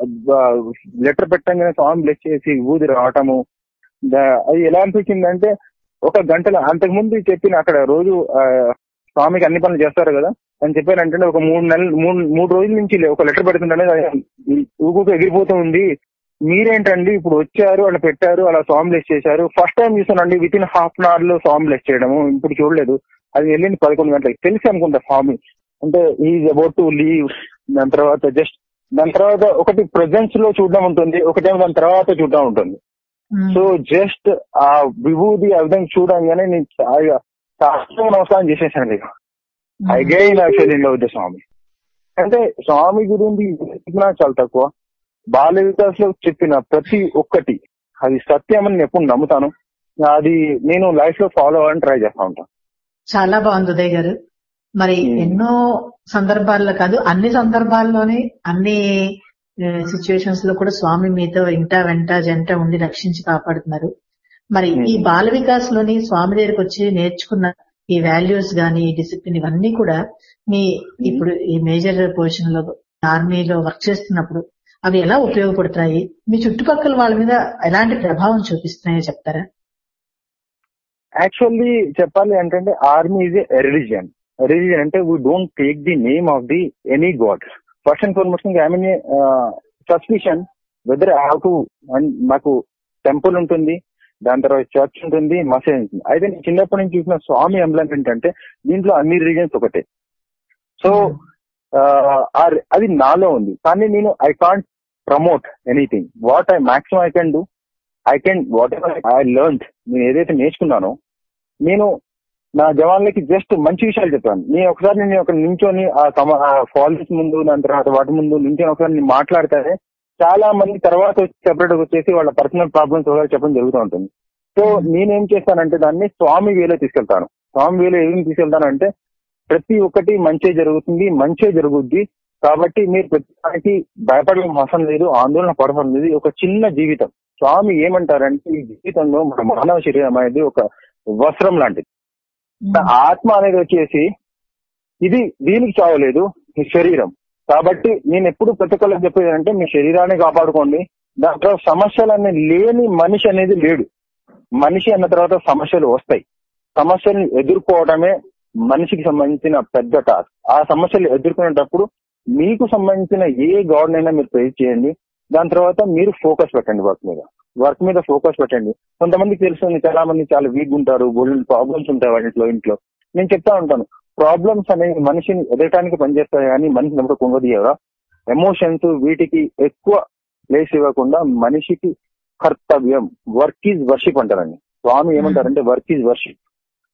Speaker 4: లెటర్ పెట్టంగానే స్వామి బ్లెస్ చేసి ఊది రావటము దా- అది ఎలా అనిపించింది అంటే ఒక గంటలో అంతకు ముందు చెప్పిన అక్కడ రోజు ఆ, స్వామికి అన్ని పనులు చేస్తారు కదా అని చెప్పారంటే ఒక మూడు నెలలు మూడు మూడు రోజుల నుంచి లే- ఒక లెటర్ పెడుతుంటే ఊగుకు ఎగిరిపోతూ ఉంది మీరేంటండి ఇప్పుడు వచ్చారు అలా పెట్టారు అలా సాంగ్ బ్లెస్ చేశారు ఫస్ట్ టైం చూసానండి with in half an hour లో సాంగ్ బ్లెస్ చేయడము ఇప్పుడు చూడలేదు అది వెళ్ళింది పదకొండు గంటలకి తెలిసి అనుకుంటా స్వామి అంటే ఈజ్ అబౌట్ టు లీవ్ దాని తర్వాత జస్ట్ దాని తర్వాత ఒకటి ప్రెజెన్స్ లో చూడడం ఉంటుంది ఒకటేమో దాని తర్వాత చూడడం ఉంటుంది సో జస్ట్ ఆ విభూది ఆ విధంగా చూడంగానే నేను చాలా చాలా నమస్కారం చేసేసాను ఇక I gain actually love the Swami అంటే స్వామి గురించి చెప్పినా చాలా తక్కువ బాల వికాస్ లో చెప్పిన ప్రతి ఒక్కటి అది సత్యం అని నేను ఎప్పుడు నమ్ముతాను అది నేను లైఫ్ లో ఫాలో అవ్వాలని ట్రై చేస్తా ఉంటాను
Speaker 1: చాలా బాగుంది ఉదయ్ గారు మరి
Speaker 4: Hmm.
Speaker 1: ఎన్నో సందర్భాల్లో కాదు అన్ని సందర్భాల్లోనే అన్ని సిచ్యువేషన్స్ లో కూడా స్వామి మీతో ఇంట వెంట జంట ఉండి రక్షించి కాపాడుతున్నారు మరి
Speaker 4: Hmm.
Speaker 1: ఈ బాల వికాస్ లోని స్వామి దగ్గరికి వచ్చి నేర్చుకున్న ఈ వాల్యూస్ గాని ఈ డిసిప్లిన్ ఇవన్నీ కూడా మీ ఇప్పుడు ఈ మేజర్ పొజిషన్ లో ఆర్మీలో వర్క్ చేస్తున్నప్పుడు అవి ఎలా ఉపయోగపడుతున్నాయి మీ చుట్టుపక్కల వాళ్ళ మీద ఎలాంటి ప్రభావం చూపిస్తున్నాయో చెప్తారా
Speaker 4: యాక్చువల్లీ చెప్పాలి అంటే army is a religion religion అంటే we don't take the name of the any god first and foremost I mean suspicion whether I have to మాకు టెంపుల్ ఉంటుంది దాని తర్వాత చర్చ్ ఉంటుంది మసీద్ ఉంటుంది అయితే నేను చిన్నప్పటి నుంచి చూసిన స్వామి ఎంబ్లం ఏంటంటే దీంట్లో అన్ని రిలీజన్స్ ఒకటే సో అది నాలో ఉంది కానీ నేను I can't promote anything what I maximum I can do I can what ever I learn నేను ఏదైతే నేర్చుకున్నానో నేను నా జవాన్లకి జస్ట్ మంచి విషయాలు చెప్పాను నేను ఒకసారి నేను ఒక నించొని ఆ ఫాల్స్ ముందు దాని తర్వాత వాటి ముందు నించొని ఒకసారి నేను మాట్లాడితే చాలా మంది తర్వాత సెపరేట్ వచ్చేసి వాళ్ళ పర్సనల్ ప్రాబ్లమ్స్ ఒకసారి చెప్పడం జరుగుతూ ఉంటుంది సో నేనేం చేస్తానంటే దాన్ని స్వామి వేలో తీసుకెళ్తాను స్వామి వేలో ఏం తీసుకెళ్తానంటే ప్రతి ఒక్కటి మంచి జరుగుతుంది మంచి జరుగుద్ది కాబట్టి మీరు ప్రతిదానికి భయపడడం అవసరం లేదు ఆందోళన పడడం లేదు ఒక చిన్న జీవితం స్వామి ఏమంటారంటే ఈ జీవితంలో మన మానవ శరీరం అనేది ఒక వస్త్రం లాంటిది ఆత్మ అనేది వచ్చేసి ఇది దీనికి చావలేదు మీ శరీరం కాబట్టి నేను ఎప్పుడు ప్రతి ఒక్కరికి చెప్పేది అంటే మీ శరీరాన్ని కాపాడుకోండి దాంట్లో సమస్యలన్నీ లేని మనిషి అనేది లేడు మనిషి అన్న తర్వాత సమస్యలు వస్తాయి సమస్యల్ని ఎదుర్కోవడమే మనిషికి సంబంధించిన పెద్ద టాస్క్ ఆ సమస్యలు ఎదుర్కొనేటప్పుడు మీకు సంబంధించిన ఏ గాడ్ అయినా మీరు ప్రేజ్ చేయండి దాని తర్వాత మీరు ఫోకస్ పెట్టండి వర్క్ మీద వర్క్ మీద ఫోకస్ పెట్టండి కొంతమందికి తెలుస్తుంది చాలా మంది చాలా వీక్ ఉంటారు గోల్డెన్ ప్రాబ్లమ్స్ ఉంటాయి వాటిలో ఇంట్లో నేను చెప్తా ఉంటాను ప్రాబ్లమ్స్ అనేవి మనిషిని ఎదగటానికి పనిచేస్తాయి కానీ మనిషిని ఎప్పుడు కుంగదీయగా ఎమోషన్స్ వీటికి ఎక్కువ ప్లేస్ ఇవ్వకుండా మనిషికి కర్తవ్యం వర్క్ ఈజ్ వర్షిప్ అంటారండి స్వామి ఏమంటారంటే వర్క్ ఈజ్ వర్షిప్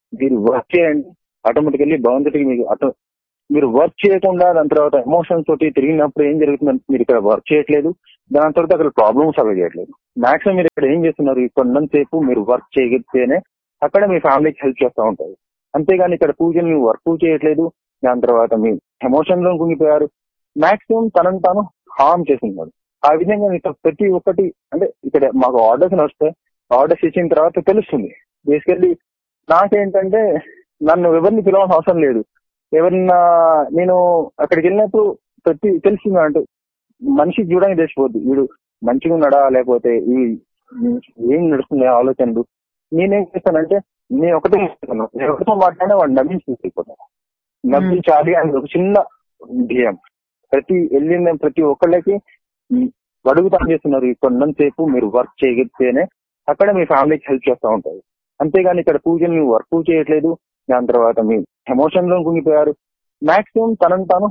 Speaker 4: మీరు వర్క్ చేయండి ఆటోమేటికల్లీ భగవంతుడికి మీకు ఆటో మీరు వర్క్ చేయకుండా దాని తర్వాత ఎమోషన్స్ తోటి తిరిగినప్పుడు ఏం జరుగుతుందంటే మీరు ఇక్కడ వర్క్ చేయట్లేదు దాని తర్వాత అక్కడ ప్రాబ్లమ్ సాల్వ్ చేయట్లేదు మాక్సిమం మీరు ఇక్కడ ఏం చేస్తున్నారు కొన్నంతసేపు మీరు వర్క్ చేయగలిగితేనే అక్కడ మీ ఫ్యామిలీకి హెల్ప్ చేస్తూ ఉంటారు అంతేగాని ఇక్కడ పూజలు మీరు వర్క్ చేయట్లేదు దాని తర్వాత మీ ఎమోషన్ లో కుంగిపోయారు మాక్సిమం తనను తాను హార్మ్ చేస్తున్నారు ఆ విధంగా ఇక్కడ ప్రతి ఒక్కటి అంటే ఇక్కడ మాకు ఆర్డర్స్ వస్తాయి ఆర్డర్స్ ఇచ్చిన తర్వాత తెలుస్తుంది బేసికల్లీ నాకేంటంటే నన్ను ఎవరిని పిలవాల్సిన అవసరం లేదు ఎవరన్నా నేను అక్కడికి వెళ్ళినప్పుడు ప్రతి తెలుస్తుంది అంటే మనిషికి చూడడానికి తెలిసిపోద్ది వీడు మంచిగా ఉన్నాడా లేకపోతే ఈ ఏం నడుస్తుంది ఆలోచనలు నేనేం చేస్తానంటే నేను ఒకటే చేస్తాను నేను ఎవరితో మాట్లాడినా వాడు నవ్వించి తీసుకెళ్ళిపోతాను నవ్వించాలి అని ఒక చిన్న ధ్యేయం ప్రతి వెళ్ళిన ప్రతి ఒక్కళ్ళకి అడుగుతా చేస్తున్నారు కొన్నంతసేపు మీరు వర్క్ చేయగలిగితేనే అక్కడ మీ ఫ్యామిలీకి హెల్ప్ చేస్తూ ఉంటారు అంతేగాని ఇక్కడ పూజలు మీరు వర్క్ చేయట్లేదు దాని తర్వాత మీ ఎమోషన్ లో కుంగిపోయారు మాక్సిమం తనను తాను